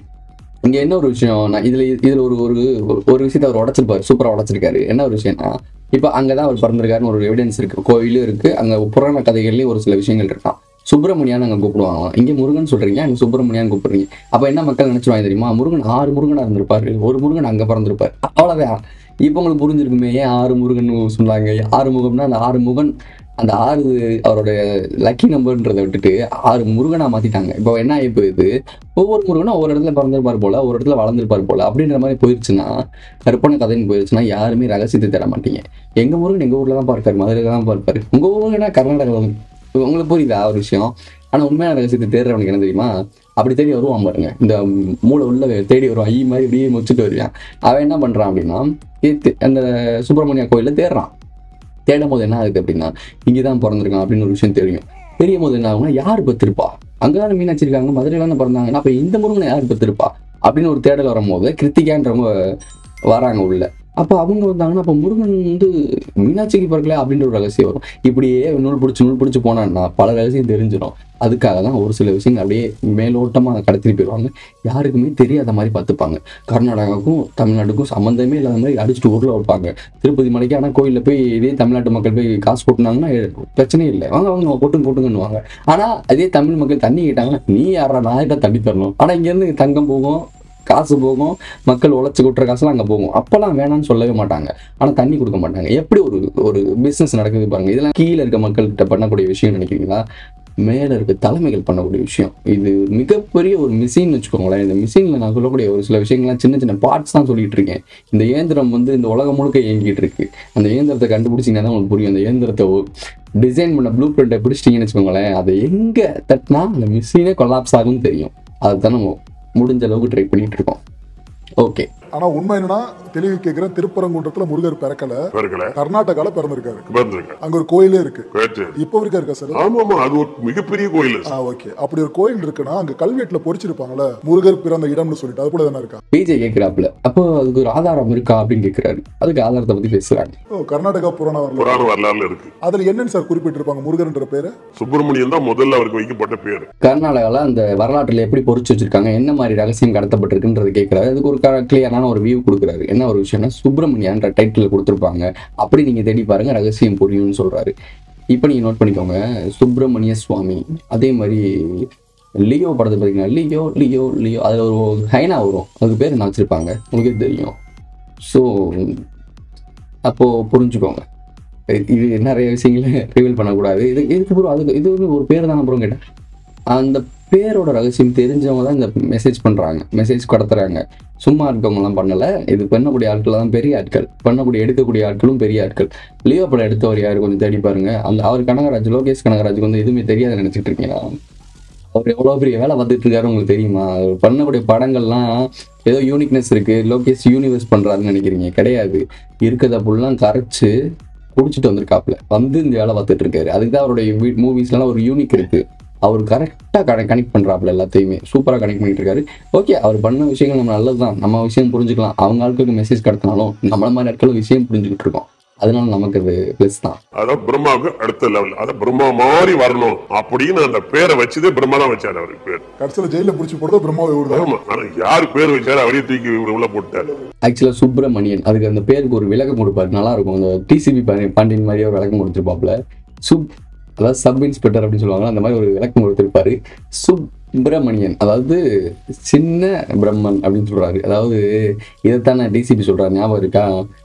இங்கே என்ன ஒரு விஷயம் நான் இதில் இதில் ஒரு ஒரு ஒரு விஷயத்தை அவர் உடச்சிருப்பாரு சூப்பராக உடச்சிருக்காரு என்ன ஒரு விஷயம்னா இப்போ அங்கே தான் அவர் பிறந்திருக்காருன்னு ஒரு எவிடன்ஸ் இருக்கு கோயிலும் இருக்கு அங்கே புராண கதைகள்லேயும் ஒரு சில விஷயங்கள் இருக்கான் சுப்பிரமணியான்னு அங்கே கூப்பிடுவாங்க இங்கே முருகன் சொல்றீங்க அங்கே சுப்பிரமணியான்னு கூப்பிடுறீங்க அப்போ என்ன மக்கள் நினைச்சிருவாங்க தெரியுமா முருகன் ஆறு முருகனாக இருந்திருப்பாரு ஒரு முருகன் அங்கே பிறந்திருப்பாரு அவ்வளோதான் இப்போ உங்களுக்கு புரிஞ்சிருக்குமே ஏன் ஆறு முருகன் சொன்னாங்க ஆறு முகம்னா அந்த ஆறு முகன் அந்த ஆறு அவருடைய லக்கி நம்பர்ன்றதை விட்டுட்டு ஆறு முருகனா மாத்திட்டாங்க இப்போ என்ன ஆகி போகுது ஒவ்வொரு முருகனும் ஒவ்வொரு இடத்துல பிறந்திருப்பார் போல ஒரு இடத்துல வளர்ந்துருப்பார் போல அப்படின்ற மாதிரி போயிடுச்சுன்னா கற்பனை கதைன்னு போயிடுச்சுன்னா யாருமே ரகசியத்தை தர மாட்டீங்க எங்க முருகன் எங்க ஊர்ல தான் பார்க்காரு மதுரையில தான் பார்ப்பாரு உங்க ஊருங்கன்னா கர்நாடகாவில் உங்களுக்கு புரியுதா ஒரு விஷயம் ஆனா உண்மையான ரகசியத்தை தேடுறவனுக்கு என்ன தெரியுமா அப்படி தேடி வருவான் பாருங்க இந்த மூளை உள்ள தேடி வருவான் ஐ மாதிரி இப்படியே முச்சுட்டு வருவான் அவன் என்ன பண்றான் அப்படின்னா தே- அந்த சுப்பிரமணியா கோயில்ல தேடுறான் தேடும் போது என்ன ஆகுது அப்படின்னா இங்கே தான் பிறந்திருக்கான் அப்படின்னு ஒரு விஷயம் தெரியும் தெரியும் போது என்ன ஆகும்னா யார் பத்திருப்பா அங்கதானே மீனாட்சி இருக்காங்க மதுரையில தானே பிறந்தாங்கன்னா அப்ப இந்த முருகனை யார் பத்திருப்பா அப்படின்னு ஒரு தேடல் வரும்போது கிருத்திகான்றவங்க வராங்க உள்ள அப்போ அவங்க வந்தாங்கன்னா அப்போ முருகன் வந்து மீனாட்சிக்கு பிறக்கல அப்படின்ற ஒரு ரகசியம் வரும் இப்படியே நூல் பிடிச்சி நூல் பிடிச்சி போனான்னா பல ரகசியம் தெரிஞ்சிடும் அதுக்காக தான் ஒரு சில விஷயங்கள் அப்படியே மேலோட்டமாக கடத்திட்டு போயிடுவாங்க யாருக்குமே தெரியாத மாதிரி பார்த்துப்பாங்க கர்நாடகாவுக்கும் தமிழ்நாட்டுக்கும் சம்மந்தமே இல்லாத மாதிரி அடிச்சுட்டு ஊரில் வைப்பாங்க திருப்பதி மலைக்கு ஆனால் கோயிலில் போய் இதே தமிழ்நாட்டு மக்கள் போய் காசு போட்டுனாங்கன்னா பிரச்சனையே இல்லை வாங்க அவங்க கொட்டுங்க கொட்டுங்கன்னுவாங்க ஆனால் அதே தமிழ் மக்கள் தண்ணி கேட்டாங்கன்னா நீ யாரா நான் கிட்ட தண்ணி தரணும் ஆனால் இங்கேருந்து தங்கம் போகும் காசு போகும் மக்கள் உழைச்சி கொட்டுற காசுலாம் அங்கே போகும் அப்போல்லாம் வேணாம்னு சொல்லவே மாட்டாங்க ஆனால் தண்ணி கொடுக்க மாட்டாங்க எப்படி ஒரு ஒரு பிஸ்னஸ் நடக்குது பாருங்க இதெல்லாம் கீழே இருக்க மக்கள்கிட்ட பண்ணக்கூடிய விஷயம் நினைக்கிறீங்களா மேலே இருக்க தலைமைகள் பண்ணக்கூடிய விஷயம் இது மிகப்பெரிய ஒரு மிஷின் வச்சுக்கோங்களேன் இந்த மிஷினில் நான் சொல்லக்கூடிய ஒரு சில விஷயங்கள்லாம் சின்ன சின்ன பார்ட்ஸ் தான் சொல்லிட்டு இருக்கேன் இந்த இயந்திரம் வந்து இந்த உலகம் முழுக்க இயங்கிட்டு இருக்கு அந்த இயந்திரத்தை கண்டுபிடிச்சிங்கன்னா தான் உங்களுக்கு புரியும் அந்த இயந்திரத்தை டிசைன் பண்ண ப்ளூ பிரிண்ட்டை பிடிச்சிட்டிங்கன்னு வச்சுக்கோங்களேன் அதை எங்கே தட்டினா அந்த மிஷினே கொலாப்ஸ் ஆகும்னு தெரியும் அதுதான் நம்ம முடிஞ்ச அளவுக்கு ட்ரை பண்ணிட்டு இருக்கோம் ஓகே ஆனா உண்மை என்னன்னா தெளிவு கேட்கிறேன் திருப்பரங்குன்றத்துல முருகர் பிறக்கல பிறக்கல கர்நாடகால பிறந்திருக்காரு பிறந்திருக்க அங்க ஒரு கோயிலே இருக்கு கேட்டு இப்போ வரைக்கும் இருக்கா சார் ஆமா ஆமா அது ஒரு மிகப்பெரிய கோயில் ஆ ஓகே அப்படி ஒரு கோயில் இருக்குன்னா அங்க கல்வெட்டுல பொறிச்சிருப்பாங்கல்ல முருகர் பிறந்த இடம்னு சொல்லிட்டு அது கூட தானே இருக்கா பிஜே கேட்குறாப்புல அப்போ அதுக்கு ஒரு ஆதாரம் இருக்கா அப்படின்னு கேட்குறாரு அதுக்கு ஆதாரத்தை பற்றி பேசுகிறாங்க ஓ கர்நாடகா புராண வரலாறு புராண வரலாறுல இருக்கு அதுல என்னன்னு சார் குறிப்பிட்டிருப்பாங்க முருகர்ன்ற பேரு சுப்பிரமணியன் தான் முதல்ல அவருக்கு வைக்கப்பட்ட பேர் கர்நாடகாவில் அந்த வரலாற்றில் எப்படி பொறிச்சு வச்சிருக்காங்க என்ன மாதிரி ரகசியம் கடத்தப்பட்டிருக்குன்றது கேட்குறாரு அதுக்கு ஒரு கிளியரான ஒரு வியூ கொடுக்குறாரு என்ன ஒரு விஷயம்னா சுப்பிரமணியான்ற டைட்டில் கொடுத்துருப்பாங்க அப்படி நீங்கள் தேடி பாருங்க ரகசியம் புரியும்னு சொல்றாரு இப்போ நீங்கள் நோட் பண்ணிக்கோங்க சுப்பிரமணிய சுவாமி அதே மாதிரி லியோ படத்தை பார்த்தீங்கன்னா லியோ லியோ லியோ அதில் ஒரு ஹைனா வரும் அதுக்கு பேர் என்ன வச்சுருப்பாங்க உங்களுக்கே தெரியும் ஸோ அப்போது புரிஞ்சுக்கோங்க இது நிறைய விஷயங்களை ரிவீல் பண்ணக்கூடாது இது இதுக்கு அப்புறம் அதுக்கு இது வந்து ஒரு பேர் தான் அப்புறம் கேட்டேன் அந்த பேரோட ரகசியம் தெரிஞ்சவங்க தான் இந்த மெசேஜ் பண்ணுறாங்க மெசேஜ் கடத்துறாங்க சும்மா இருக்கவங்கலாம் பண்ணலை இது பண்ணக்கூடிய ஆட்கள் தான் பெரிய ஆட்கள் பண்ணக்கூடிய எடுக்கக்கூடிய ஆட்களும் பெரிய ஆட்கள் லியோ படம் எடுத்தவர் யார் கொஞ்சம் தேடி பாருங்க அந்த அவர் கனகராஜ் லோகேஷ் கனகராஜுக்கு வந்து எதுவுமே தெரியாது நினைச்சிட்டு இருக்கீங்களா அவர் எவ்வளோ பெரிய வேலை பார்த்துட்டு இருக்காரு உங்களுக்கு தெரியுமா அவர் பண்ணக்கூடிய படங்கள்லாம் ஏதோ யூனிக்னஸ் இருக்கு லோகேஷ் யூனிவர்ஸ் பண்றாருன்னு நினைக்கிறீங்க கிடையாது இருக்கிறத ஃபுல்லாம் கரைச்சு குடிச்சிட்டு வந்திருக்காப்புல வந்து இந்த வேலை பார்த்துட்டு இருக்காரு அதுக்கு தான் அவருடைய மூவிஸ்லாம் ஒரு யூனிக் இருக்கு அவர் கரெக்டாக கனெக்ட் கனெக்ட் பண்ணுறாப்புல எல்லாத்தையுமே சூப்பராக கனெக்ட் பண்ணிட்டு இருக்காரு ஓகே அவர் பண்ண விஷயங்கள் நம்ம நல்லது தான் நம்ம விஷயம் புரிஞ்சுக்கலாம் அவங்க ஆட்களுக்கு மெசேஜ் கடத்தினாலும் நம்மள மாதிரி ஆட்களும் விஷயம் புரிஞ்சுக்கிட்டு இருக்கோம் அதனால நமக்கு அது ப்ளஸ் தான் அதான் பிரம்மாவுக்கு அடுத்த லெவல் அதான் பிரம்மா மாதிரி வரணும் அப்படின்னு அந்த பேரை வச்சதே பிரம்மா தான் வச்சாரு அவருக்கு பேர் கடைசியில ஜெயில புடிச்சு போடுறது பிரம்மாவை இவர் ஆமா ஆனா யாரு பேர் வச்சாரு அவரே தூக்கி இவரு உள்ள போட்டாரு ஆக்சுவலாக சுப்பிரமணியன் அதுக்கு அந்த பேருக்கு ஒரு விளக்கம் கொடுப்பாரு நல்லா இருக்கும் அந்த டிசிபி பாண்டியன் மாதிரியே ஒரு விளக்கம் கொடுத்துருப்பாப்புல சுப் அதாவது சப் இன்ஸ்பெக்டர் அப்படின்னு சொல்லுவாங்க அந்த மாதிரி ஒரு விளக்கம் கொடுத்துருப்பாரு சுப்பிரமணியன் அதாவது சின்ன பிரம்மன் அப்படின்னு சொல்றாரு அதாவது இதைத்தானே டிசிபி சொல்றாரு ஞாபகம் இருக்கா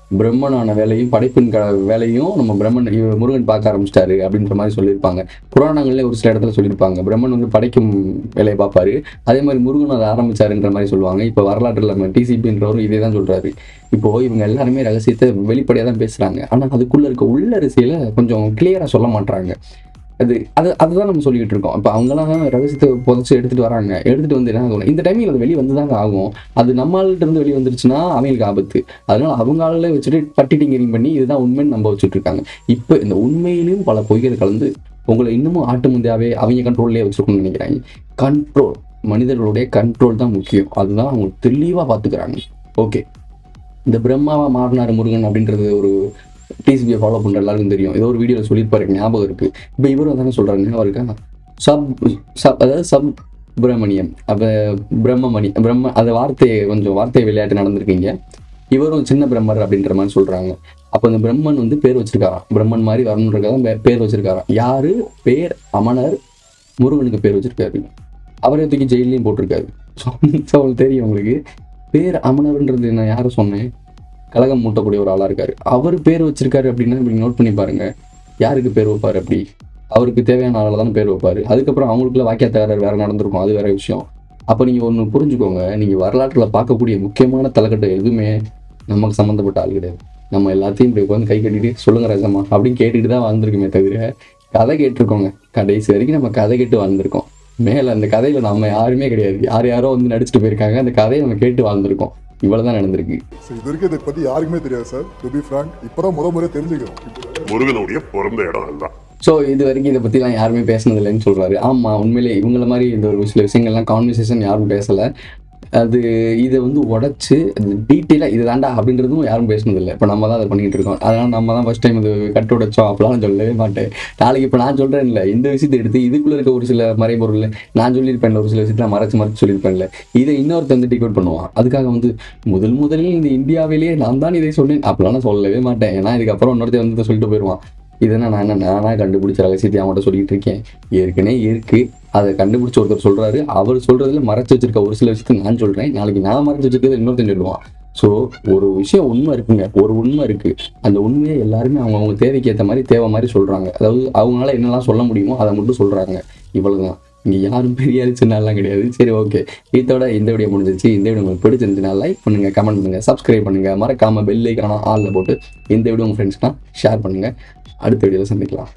பிரம்மனான வேலையும் படைப்பின் க வேலையும் நம்ம பிரம்மன் இவ- முருகன் பார்க்க ஆரம்பிச்சிட்டாரு அப்படின்ற மாதிரி சொல்லியிருப்பாங்க புராணங்கள்ல ஒரு சில இடத்துல சொல்லியிருப்பாங்க பிரம்மன் வந்து படைக்கும் வேலையை பார்ப்பாரு அதே மாதிரி முருகன் அதை ஆரம்பிச்சாருன்ற மாதிரி சொல்லுவாங்க இப்போ வரலாற்றில் நம்ம டிசிபின்றவரும் இதே தான் சொல்றாரு இப்போ இவங்க எல்லாருமே ரகசியத்தை வெளிப்படையாக தான் பேசுறாங்க ஆனால் அதுக்குள்ள இருக்க உள்ளரசியல கொஞ்சம் கிளியரா சொல்ல மாட்டாங்க அது அது அதுதான் நம்ம சொல்லிக்கிட்டு இருக்கோம் இப்போ அவங்களாம் ரகசியத்தை புதைச்சி எடுத்துட்டு வராங்க எடுத்துட்டு வந்து என்ன ஆகும் இந்த டைமில் அது வெளியே வந்து தாங்க ஆகும் அது நம்ம ஆள்கிட்ட இருந்து வெளியே வந்துருச்சுன்னா அவங்களுக்கு ஆபத்து அதனால அவங்க ஆளில் வச்சுட்டு பட்டி டிங்கரிங் பண்ணி இதுதான் உண்மைன்னு நம்ப வச்சுட்டு இருக்காங்க இப்போ இந்த உண்மையிலும் பல பொய்கள் கலந்து உங்களை இன்னமும் ஆட்டு முந்தையாவே அவங்க கண்ட்ரோல்லே வச்சிருக்கணும்னு நினைக்கிறாங்க கண்ட்ரோல் மனிதர்களுடைய கண்ட்ரோல் தான் முக்கியம் அதுதான் அவங்க தெளிவாக பார்த்துக்கிறாங்க ஓகே இந்த பிரம்மாவா மாறினார் முருகன் அப்படின்றது ஒரு டிசிபியை ஃபாலோ பண்ணுற எல்லாருக்கும் தெரியும் ஏதோ ஒரு வீடியோவில் சொல்லியிருப்பாரு ஞாபகம் இருக்கு இப்போ இவரும் தானே சொல்கிறாரு ஞாபகம் இருக்கா சப் சப் அதாவது சப் பிரமணியம் அப்போ பிரம்மமணி பிரம்ம அந்த வார்த்தையை கொஞ்சம் வார்த்தை விளையாட்டு நடந்திருக்கீங்க இவரும் சின்ன பிரம்மர் அப்படின்ற மாதிரி சொல்கிறாங்க அப்போ இந்த பிரம்மன் வந்து பேர் வச்சிருக்காராம் பிரம்மன் மாதிரி வரணுன்றக்காக தான் பே- பேர் வச்சிருக்காராம் யாரு பேர் அமனர் முருகனுக்கு பேர் வச்சிருக்காரு அவரே தூக்கி ஜெயிலையும் போட்டிருக்காரு ஸோ அவங்களுக்கு தெரியும் உங்களுக்கு பேர் அமனர்ன்றது நான் யாரை சொன்னேன் கலகம் மூட்டக்கூடிய ஒரு ஆளாக இருக்காரு அவர் பேர் வச்சிருக்காரு அப்படின்னா இப்படி நோட் பண்ணி பாருங்க யாருக்கு பேர் வைப்பார் அப்படி அவருக்கு தேவையான ஆளால் தான் பேர் வைப்பார் அதுக்கப்புறம் அவங்களுக்குள்ள வாக்கிய தகராறு வேற நடந்திருக்கும் அது வேற விஷயம் அப்போ நீங்கள் ஒன்று புரிஞ்சுக்கோங்க நீங்கள் வரலாற்றில் பார்க்கக்கூடிய முக்கியமான தலைக்கட்டு எதுவுமே நமக்கு சம்மந்தப்பட்ட ஆள் கிடையாது நம்ம எல்லாத்தையும் இப்படி உட்காந்து கை கட்டிட்டு சொல்லுங்க ரசமா அப்படின்னு கேட்டுட்டு தான் வாழ்ந்துருக்குமே தவிர கதை கேட்டிருக்கோங்க கடைசி வரைக்கும் நம்ம கதை கேட்டு வாழ்ந்திருக்கோம் மேலே அந்த கதையில் நம்ம யாருமே கிடையாது யார் யாரோ வந்து நடிச்சுட்டு போயிருக்காங்க அந்த கதையை நம்ம கேட்டு வாழ்ந்திருக்கோம் இவ்வளவுதான் நடந்திருக்கு So, இது வரைக்கும் இதை பத்தி யாருக்குமே தெரியாது சார் டு பி ஃப்ராங்க் இப்பதான் முத முறை தெரிஞ்சுக்கிறோம் முருகனுடைய பிறந்த இடம் அதுதான் ஸோ இது வரைக்கும் இதை பற்றிலாம் யாருமே பேசினது இல்லைன்னு சொல்கிறாரு ஆமாம் உண்மையிலே இவங்கள மாதிரி இந்த ஒரு சில விஷயங்கள்லாம் கான்வர்சேஷன் யாரும் பேசலை அது இதை வந்து உடச்சி டீட்டெயிலாக இது தாண்டா அப்படின்றதும் யாரும் பேசினதில்லை இப்போ நம்ம தான் அதை பண்ணிட்டு இருக்கோம் அதனால் நம்ம தான் ஃபஸ்ட் டைம் இது கட்டு உடைச்சோம் அப்படிலாம் நான் சொல்லவே மாட்டேன் நாளைக்கு இப்போ நான் சொல்கிறேன்ல இந்த விஷயத்தை எடுத்து இதுக்குள்ளே இருக்க ஒரு சில மறைபொருள் நான் சொல்லியிருப்பேன்ல ஒரு சில விஷயத்தில் மறைச்சு மறைச்சு சொல்லியிருப்பேன்ல இதை இன்னொருத்த வந்து டிகோட் பண்ணுவான் அதுக்காக வந்து முதல் முதலில் இந்த இந்தியாவிலேயே நான் தான் இதை சொன்னேன் அப்படிலாம் நான் சொல்லவே மாட்டேன் ஏன்னா இதுக்கப்புறம் இன்னொருத்தர் வந்து இதை சொல்லிட்டு போயிடுவான் இதெல்லாம் நான் என்ன நானா கண்டுபிடிச்ச ரகசியத்தை அவன்கிட்ட சொல்லிட்டு இருக்கேன் ஏற்கனவே இருக்கு அதை கண்டுபிடிச்ச ஒருத்தர் சொல்றாரு அவர் சொல்றதுல மறைச்சு வச்சிருக்க ஒரு சில விஷயத்தை நான் சொல்றேன் நாளைக்கு நான் மறைச்சு வச்சிருக்கிறது இன்னொருத்தன் சொல்லுவான் ஸோ ஒரு விஷயம் உண்மை இருக்குங்க ஒரு உண்மை இருக்கு அந்த உண்மையை எல்லாருமே அவங்க அவங்க தேவைக்கு ஏற்ற மாதிரி தேவை மாதிரி சொல்றாங்க அதாவது அவங்களால என்னெல்லாம் சொல்ல முடியுமோ அதை மட்டும் சொல்றாங்க இவ்வளவுதான் இங்க யாரும் பெரிய ஆளு சின்ன ஆள்லாம் கிடையாது சரி ஓகே இதோட இந்த வீடியோ முடிஞ்சிருச்சு இந்த வீடியோ உங்களுக்கு பிடிச்சிருந்துச்சுன்னா லைக் பண்ணுங்க கமெண்ட் பண்ணுங்க சப்ஸ்கிரைப் பண்ணுங்க மறக்காம பெல் ஐக்கான ஆளில் போட்டு இந்த வீடியோ உங்க ஃப்ரெண்ட்ஸ்க்குலாம் ஷேர் பண்ணுங்க அடுத்த வீடியோவில் சந்திக்கலாம்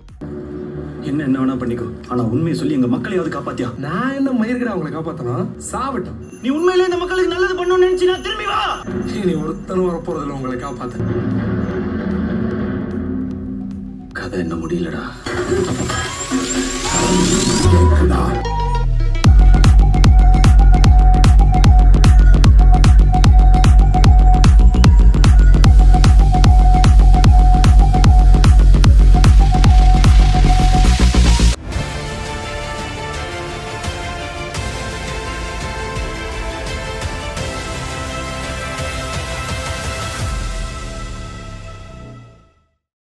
என்ன என்ன வேணா பண்ணிக்கோ ஆனா உண்மையை சொல்லி எங்க மக்களையாவது காப்பாத்தியா நான் என்ன மயிர்கிற அவங்களை காப்பாத்தணும் சாவட்டும் நீ உண்மையிலே இந்த மக்களுக்கு நல்லது பண்ணணும்னு நினைச்சினா திரும்பி வா இனி ஒருத்தனும் வரப்போறதில்ல உங்களை காப்பாத்த கதை என்ன முடியலடா கேக்குதா